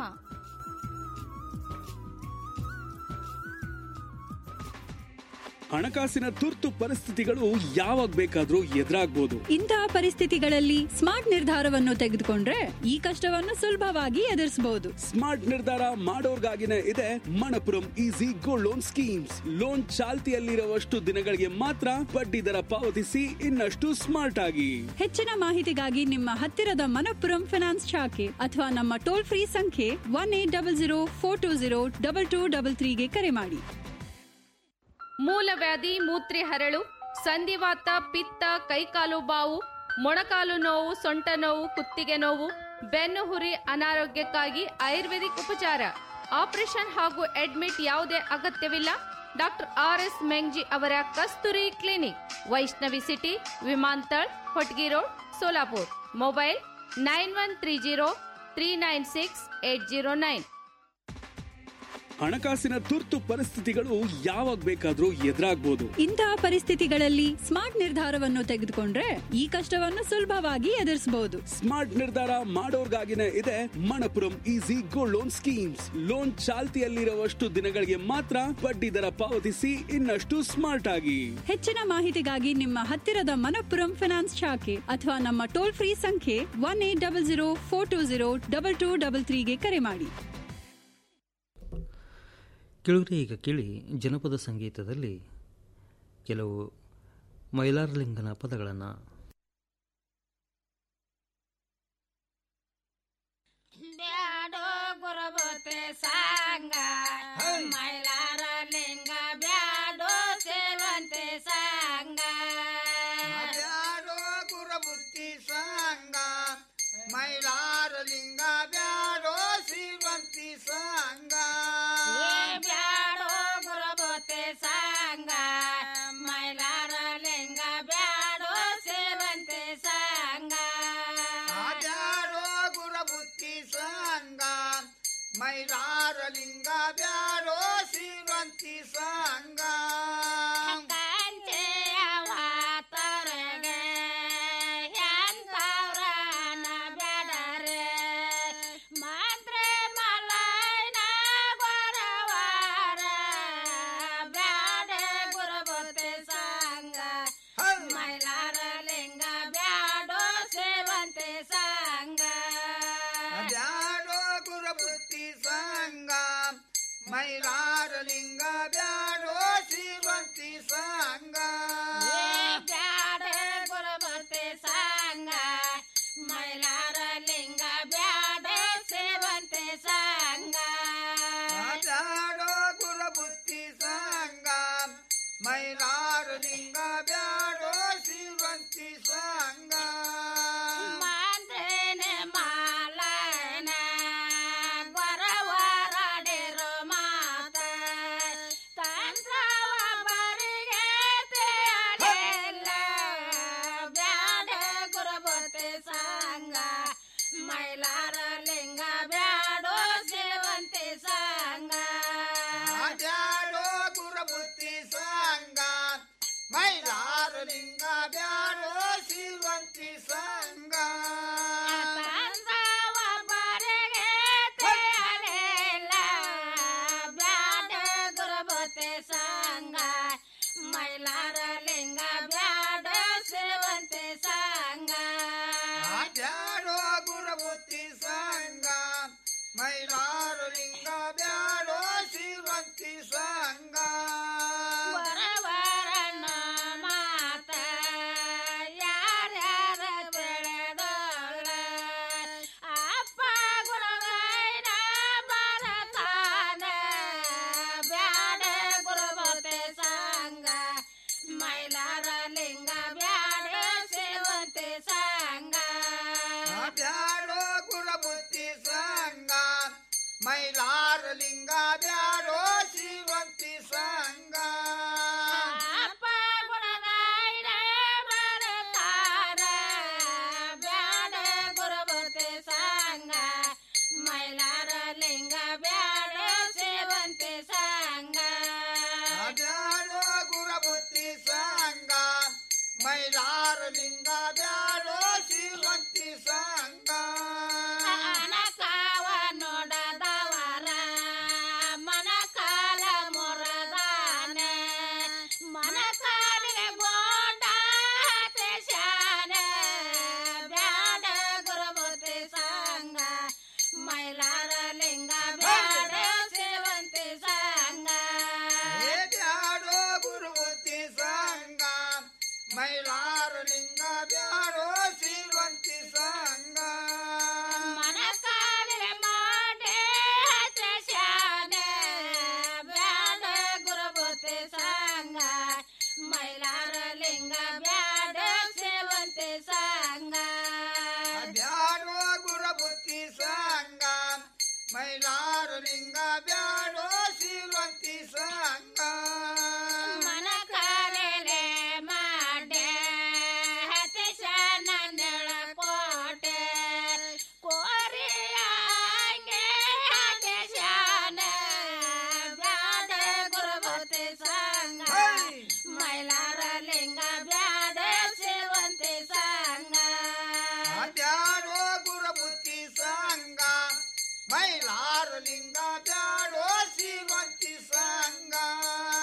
Speaker 11: ಹಣಕಾಸಿನ ತುರ್ತು ಪರಿಸ್ಥಿತಿಗಳು ಯಾವಾಗ ಬೇಕಾದ್ರೂ ಎದುರಾಗ್ಬೋದು
Speaker 9: ಇಂತಹ ಪರಿಸ್ಥಿತಿಗಳಲ್ಲಿ ಸ್ಮಾರ್ಟ್ ನಿರ್ಧಾರವನ್ನು ತೆಗೆದುಕೊಂಡ್ರೆ ಈ ಕಷ್ಟವನ್ನು ಸುಲಭವಾಗಿ ಎದುರಿಸಬಹುದು
Speaker 11: ಸ್ಮಾರ್ಟ್ ನಿರ್ಧಾರ ಮಾಡೋರ್ಗಾಗಿನೇ ಇದೆ Manappuram easy gold loan schemes loan ಚಾಲ್ತಿಯಲ್ಲಿರುವಷ್ಟು ದಿನಗಳಿಗೆ ಮಾತ್ರ ಬಡ್ಡಿ ದರ ಪಾವತಿಸಿ ಇನ್ನಷ್ಟು ಸ್ಮಾರ್ಟ್ ಆಗಿ
Speaker 9: ಹೆಚ್ಚಿನ ಮಾಹಿತಿಗಾಗಿ ನಿಮ್ಮ ಹತ್ತಿರದ ಮನಪ್ಪುರಂ ಫಿನಾನ್ಸ್ ಶಾಖೆ ಅಥವಾ ನಮ್ಮ ಟೋಲ್ ಫ್ರೀ ಸಂಖ್ಯೆ one eight double zero four two zero double two double ತ್ರೀಗೆ ಕರೆ ಮಾಡಿ
Speaker 18: ಮೂಲವ್ಯಾಧಿ ಮೂತ್ರಿ ಹರಳು ಸಂಧಿವಾತ ಪಿತ್ತ ಕೈಕಾಲು ಬಾವು ಮೊಣಕಾಲು ನೋವು ಸೊಂಟ ನೋವು ಕುತ್ತಿಗೆ ನೋವು ಬೆನ್ನು ಹುರಿ ಅನಾರೋಗ್ಯಕ್ಕಾಗಿ ಆಯುರ್ವೇದಿಕ್ ಉಪಚಾರ ಆಪರೇಷನ್ ಹಾಗೂ ಅಡ್ಮಿಟ್ ಯಾವುದೇ ಅಗತ್ಯವಿಲ್ಲ ಡಾಕ್ಟರ್ ಆರ್ ಎಸ್ ಮೆಂಗ್ಜಿ ಅವರ ಕಸ್ತೂರಿ ಕ್ಲಿನಿಕ್ ವೈಷ್ಣವಿ ಸಿಟಿ ವಿಮಾಂತಳ್ Hotgi road Solapur mobile nine one three zero three nine six eight zero nine
Speaker 11: ಹಣಕಾಸಿನ ತುರ್ತು ಪರಿಸ್ಥಿತಿಗಳು ಯಾವಾಗ ಬೇಕಾದ್ರೂ ಎದುರಾಗ್ಬೋದು
Speaker 9: ಇಂತಹ ಪರಿಸ್ಥಿತಿಗಳಲ್ಲಿ ಸ್ಮಾರ್ಟ್ ನಿರ್ಧಾರವನ್ನು ತೆಗೆದುಕೊಂಡ್ರೆ ಈ ಕಷ್ಟವನ್ನು ಸುಲಭವಾಗಿ ಎದುರಿಸಬಹುದು
Speaker 11: ಸ್ಮಾರ್ಟ್ ನಿರ್ಧಾರ ಮಾಡೋರ್ಗಾಗಿನೇ ಇದೆ Manappuram easy gold loan schemes loan ಚಾಲ್ತಿಯಲ್ಲಿರುವಷ್ಟು ದಿನಗಳಿಗೆ ಮಾತ್ರ ಬಡ್ಡಿ ದರ ಪಾವತಿಸಿ ಇನ್ನಷ್ಟು ಸ್ಮಾರ್ಟ್ ಆಗಿ
Speaker 9: ಹೆಚ್ಚಿನ ಮಾಹಿತಿಗಾಗಿ ನಿಮ್ಮ ಹತ್ತಿರದ ಮನಪ್ಪುರಂ ಫಿನಾನ್ಸ್ ಶಾಖೆ ಅಥವಾ ನಮ್ಮ ಟೋಲ್ ಫ್ರೀ ಸಂಖ್ಯೆ one eight double zero four two zero double two double ತ್ರೀಗೆ ಕರೆ ಮಾಡಿ
Speaker 7: ಕೆಳಗಡೆ ಈಗ ಕೇಳಿ ಜನಪದ ಸಂಗೀತದಲ್ಲಿ ಕೆಲವು ಮೈಲಾರಲಿಂಗನ ಪದಗಳನ್ನು
Speaker 19: ಬ್ಯಾಡೋ ಗುರಬತೆ ಸಾಂಗ ಮೈಲಾರ ಲಿಂಗ ಬ್ಯಾಡೋ ಸೇವಂತೆ ಸಾಂಗ
Speaker 20: ಬ್ಯಾಡೋ ಗುರಬುತ್ತಿ ಸಂಗ ಮೈಲಾರ ಲಿಂಗ ಬ್ಯಾಡೋ ಶ್ರೀವಂತಿ ಸಂಗ
Speaker 19: ಏ ಬ್ಯಾಡೋ ಗುರಬತೆ ಸಾಂಗ
Speaker 20: ಮೈಲಾರ ಲಿಂಗ ಬ್ಯಾಡೋ ಶ್ರೀವಂತಿ ಸಂಗ
Speaker 19: ತೊರಗೆ ಎಂತವ್ರನ ಬ್ಯಾಡರೆ ಮಾತ್ರ ಮಲೈನ ಗೊರವಾರ ಬ್ಯಾಡ ಗುರುಬತೆ ಸಂಗ ಮೈಲಾರ ಲಿಂಗ ಬ್ಯಾಡೋ ಸೇವಂತೆ ಸಂಗ
Speaker 20: ಬ್ಯಾಡೋ ಗುರುಬುತ್ತಿ ಸಂಗ ಮೈಲಾರ ಲಿಂಗ ಬ್ಯಾಡೋ ಶ್ರೀವಂತಿ ಸಂಗ
Speaker 19: ಬ್ಯಾಡ ಗುರುಬತೆ ಸಂಗ ಮೈಲಾರ ಲಿಂಗ ಬ್ಯಾಡ ಸೇವಂತೆ ಸಂಗ
Speaker 20: ಬ್ಯಾಡೋ ಗುರುಬುತ್ತಿ ಸಂಗ ಮೈಲಾರ ಲಿಂಗ ಬ್ಯಾಡೋ ಶ್ರೀವಂತಿ ಸಂಗ
Speaker 19: ಮಾಂದ್ರೇನೆ ಮಾಲನ ಗೊರವರಾಡಿರೋ ಮಾತ ತಂತ್ರವ ಬರಿಗೆ ತೇಲಿಲ್ಲ ಬ್ಯಾಡ ಗುರುಬತೆ ಸಂಗ ಮೈಲಾರ ಲಿಂಗ ಬ್ಯಾಡೋ ಸೇವಂತೆ ಸಂಗ
Speaker 20: ಬ್ಯಾಡೋ ಗುರುಬುತ್ತಿ ಸಂಗ ಮೈಲಾರ ಲಿಂಗ ಬ್ಯಾಡೋ ಶ್ರೀವಂತಿ ಸಂಗ
Speaker 19: ತಂತ್ರವ ಬರಿಗೆ ತೇಲಿಲ್ಲ ಬ್ಯಾಡ ಗುರುಬತೆ ಸಂಗ ಮೈಲಾರ ಲಿಂಗ ಬ್ಯಾಡ ಸೇವಂತೆ ಸಂಗ
Speaker 20: ಬ್ಯಾಡೋ ಗುರುಬುತ್ತಿ ಸಂಗ ಮೈಲಾರ ಲಿಂಗ ಬ್ಯಾಡೋ ಶ್ರೀವಂತಿ ಸಂಗ
Speaker 19: ವರವರನ ಮಾತ ಯಾರ್ಯಾರ ತಿಳಿದೋಳ ಅಪ್ಪ ಗುರುಗೈನ ಬರತಾನ ಬ್ಯಾಡ ಗುರುಬತೆ ಸಂಗ ಮೈಲಾರ ಲಿಂಗ ಬ್ಯಾಡ ಸೇವಂತೆ ಸಂಗ
Speaker 20: ಬ್ಯಾಡೋ ಗುರುಬುತ್ತಿ ಸಂಗ ಮೈಲಾರ ಲಿಂಗ ಬ್ಯಾಡೋ ಶ್ರೀವಂತಿ ಸಂಗ
Speaker 19: ಅಪ್ಪ ಗುಣಗಾಯಿನ ಬರತಾರ ಬ್ಯಾಡ ಗುರುಬತೆ ಸಂಗ ಮೈಲಾರ ಲಿಂಗ ಬ್ಯಾಡ ಸೇವಂತೆ ಸಂಗ
Speaker 20: ಬ್ಯಾಡೋ ಗುರುಬುತ್ತಿ ಸಂಗ ಮೈಲಾರ ಲಿಂಗ ಬ್ಯಾಡೋ ಶ್ರೀವಂತಿ ಸಂಗ
Speaker 19: ಅನಕಾವ ನೋಡದವರ ಮನ ಕಾಲ ಮುರದಾನ ಮನ ಕಾಲಿಗೆ ಗೋಡ ಶಾನ ಬ್ಯಾಡ ಗುರುಬತೆ ಸಂಗ ಮೈಲಾರ ಲಿಂಗ ಬ್ಯಾಡ ಸೇವಂತೆ ಸಂಗ
Speaker 20: ಏ ಬ್ಯಾಡೋ ಗುರುಬುತ್ತಿ ಸಂಗ ಮೈಲಾರ ಲಿಂಗ ಬ್ಯಾಡೋ ಶ್ರೀವಂತಿ ಸಂಗ
Speaker 19: ಮನ ಕಾಲಿಗೆ ಮಾಡೆ ಶಾನ ಬ್ಯಾಡ ಗುರುಬತೆ ಸಂಗ ಮೈಲಾರ ಲಿಂಗ ಬ್ಯಾಡ ಸೇವಂತೆ ಸಂಗ
Speaker 20: ಬ್ಯಾಡೋ ಗುರುಬುತ್ತಿ ಸಂಗ ಮೈಲಾರ ಲಿಂಗ ಬ್ಯಾಡೋ ಶ್ರೀವಂತಿ ಸಂಗ
Speaker 19: ಮನ ಕಾಲೇಲೆ ಮಾಡೆ ಹತಿಶಾನಂದಳ ಕೋಟೆ ಕೋರಿಯಾಂಗೆ ಹತಿಶಾನ ಬ್ಯಾಡ ಗುರುಬತೆ ಸಂಗ ಮೈಲಾರ ಲಿಂಗ ಬ್ಯಾಡ ಸೇವಂತೆ ಸಂಗ
Speaker 20: ಬ್ಯಾಡೋ ಗುರುಬುತ್ತಿ ಸಂಗ ಮೈಲಾರ ಲಿಂಗ ಬ್ಯಾಡೋ ಶ್ರೀವಂತಿ ಸಂಗ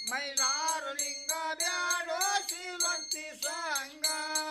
Speaker 20: ಮೈಲಾರು ಲಿಂಗ ಬ್ಯಾಡೋ ಶಿವಂತಿ ಸಂಗ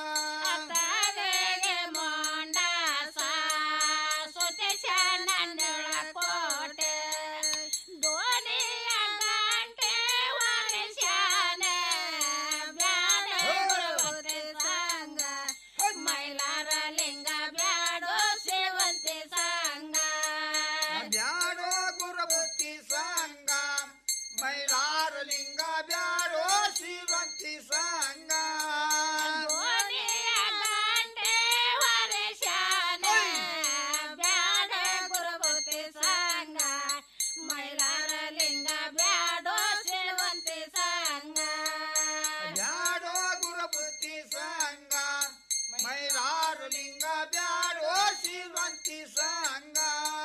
Speaker 19: ತಲೆಗೆ ಮೊಂಡಾಸ ಸುತೇಶ ನಂದಳ ಕೋಟೆ ದೋಣಿಯ ಗಂಟೆ ವರ್ಷಾನ ಬ್ಯಾಡ ಗುರುವತೆ ಸಂಗ ಮೈಲಾರ ಲಿಂಗ ಬ್ಯಾಡೋ ಸೇವಂತೆ ಸಂಗ
Speaker 20: ಬ್ಯಾಡೋ ಗುರುಬುತ್ತಿ ಸಂಗ ಮೈಲಾರು ಲಿಂಗ ಬ್ಯಾಡೋ ಶಿವಂತಿ ಸಂಗ
Speaker 19: ದೋಣಿಯ ಗಂಟೆ ವರ್ಷಾನ ಬ್ಯಾಡ ಗುರುವತೆ ಸಂಗ ಮೈಲಾರ ಲಿಂಗ ಬ್ಯಾಡೋ ಸೇವಂತೆ ಸಂಗ
Speaker 20: ಬ್ಯಾಡೋ ಗುರುಬುತ್ತಿ ಸಂಗ ಮೈಲಾರು ಲಿಂಗ ಬ್ಯಾಡೋ ಶಿವಂತಿ ಸಂಗ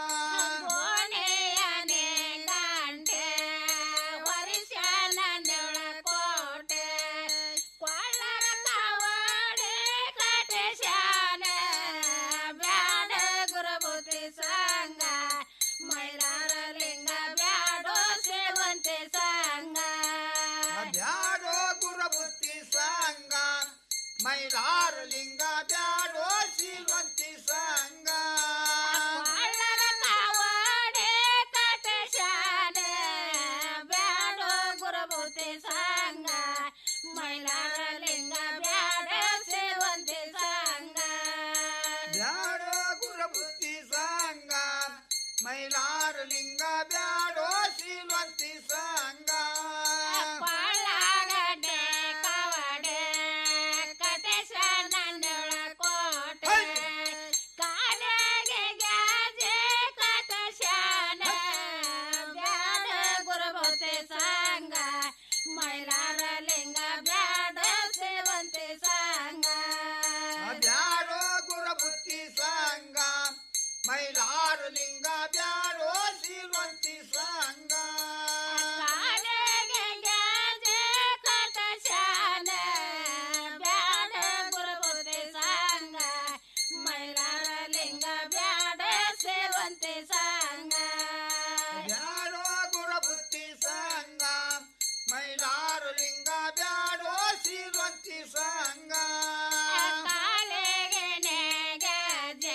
Speaker 19: ಕೋಣೆಯನೆ ಗಂಟೆ ವರ್ಷ ನಂದಳ ಕೋಟೆ ಕೊಳ್ಳರ ಕವಡೆ ಕಟೆ ಶಾನ ಬ್ಯಾಡ ಗುರುಬುತಿ ಸಂಗ ಮೈಲಾರ ಲಿಂಗ ಬ್ಯಾಡೋ ಸೇವಂತೆ ಸಂಗ
Speaker 20: ಬ್ಯಾಡೋ ಗುರುಬುತ್ತಿ ಸಂಗ ಮೈಲಾರು ಲಿಂಗ ಬ್ಯಾಡೋ ಶಿವಂತಿ ಸಂಗ
Speaker 19: ಕೊಳ್ಳರ ಕವಡೆ ಕಟೆ ಶಾನ ಬ್ಯಾಡೋ ಗುರುಬುತಿ ಸಂಗ ಮೈಲಾರ ಲಿಂಗ ಬ್ಯಾಡ ಸೇವಂತೆ ಸಂಗ
Speaker 20: ಬ್ಯಾಡೋ ಗುರುಬುತ್ತಿ ಸಂಗ ಮೈಲಾರು ಲಿಂಗ ಬ್ಯಾಡೋ ಶಿವಂತಿ ಸಂಗ
Speaker 19: ಕೊಳ್ಳಗಡೆ ಕವಡೆ ಕಟೇಶ ನಂದಳ ಕೋಟೆ ಕಾಲೆಗೆ ಗ್ಯಾಜೆ ಕಟಶಾನ ಬ್ಯಾಡ ಗುರುಬೋತೆ ಸಂಗ ಮೈಲಾರ ಲಿಂಗ ಬ್ಯಾಡ ಸೇವಂತೆ ಸಂಗ
Speaker 20: ಬ್ಯಾಡೋ ಗುರುಬುತ್ತಿ ಸಂಗ ಮೈಲಾರು ಲಿಂಗ ಬ್ಯಾಡೋ ಶಿವಂತಿ ಸಂಗ
Speaker 19: ಕಾಲೆಗೆ ಗ್ಯಾಜೆ ಕಟಶಾನ ಬ್ಯಾಡ ಗುರುಬೋತೆ ಸಂಗ ಮೈಲಾರ ಲಿಂಗ ಬ್ಯಾಡ ಸೇವಂತೆ ಸಂಗ
Speaker 20: ಬ್ಯಾಡೋ ಗುರುಬುತ್ತಿ ಸಂಗ ಮೈಲಾರು ಲಿಂಗ ಬ್ಯಾಡೋ ಶಿವಂತಿ ಸಂಗ
Speaker 19: ಕಾಲೆಗೆ ನೆಗೆಜೆ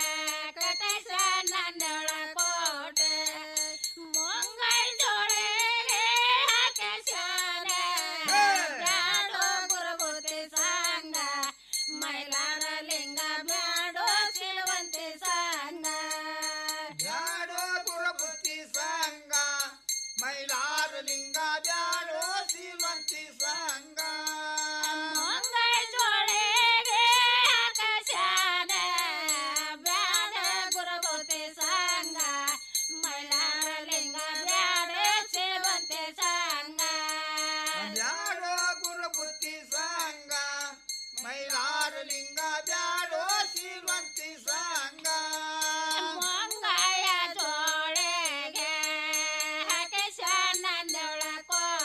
Speaker 19: ಕಟಶ ನಂದಳ ಕೋಟೆ ಮುಂಗೈ ಜೋಳೆಗೆ ಹಾಕಶಾನ ಬ್ಯಾಡೋ ಗುರುಬುತಿ ಸಂಗ ಮೈಲಾರ ಲಿಂಗ ಬ್ಯಾಡೋ ಶಿವಂತೆ ಸಂಗ
Speaker 20: ಬ್ಯಾಡೋ ಗುರುಬುತ್ತಿ ಸಂಗ ಮೈಲಾರು ಲಿಂಗ ಬ್ಯಾಡೋ ಶಿವಂತಿ ಸಂಗ
Speaker 19: ಮುಂಗೈ ಜೋಳೆಗೆ ಹಾಕಶಾನ ಬ್ಯಾಡ ಗುರುಬುತಿ ಸಂಗ ಮೈಲಾರ ಲಿಂಗ ಬ್ಯಾಡ ಸೇವಂತೆ ಸಂಗ
Speaker 20: ಬ್ಯಾಡೋ ಗುರುಬುತ್ತಿ ಸಂಗ ಮೈಲಾರು ಲಿಂಗ ಬ್ಯಾಡೋ ಶಿವಂತಿ ಸಂಗ
Speaker 19: ಮಂಗಾಯ ಜೋಳೆಗೆ ಹಕಶ ನಂದಳ ಕೋಟೆ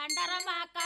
Speaker 19: ಗಂಡರ ಮಕ್ಕ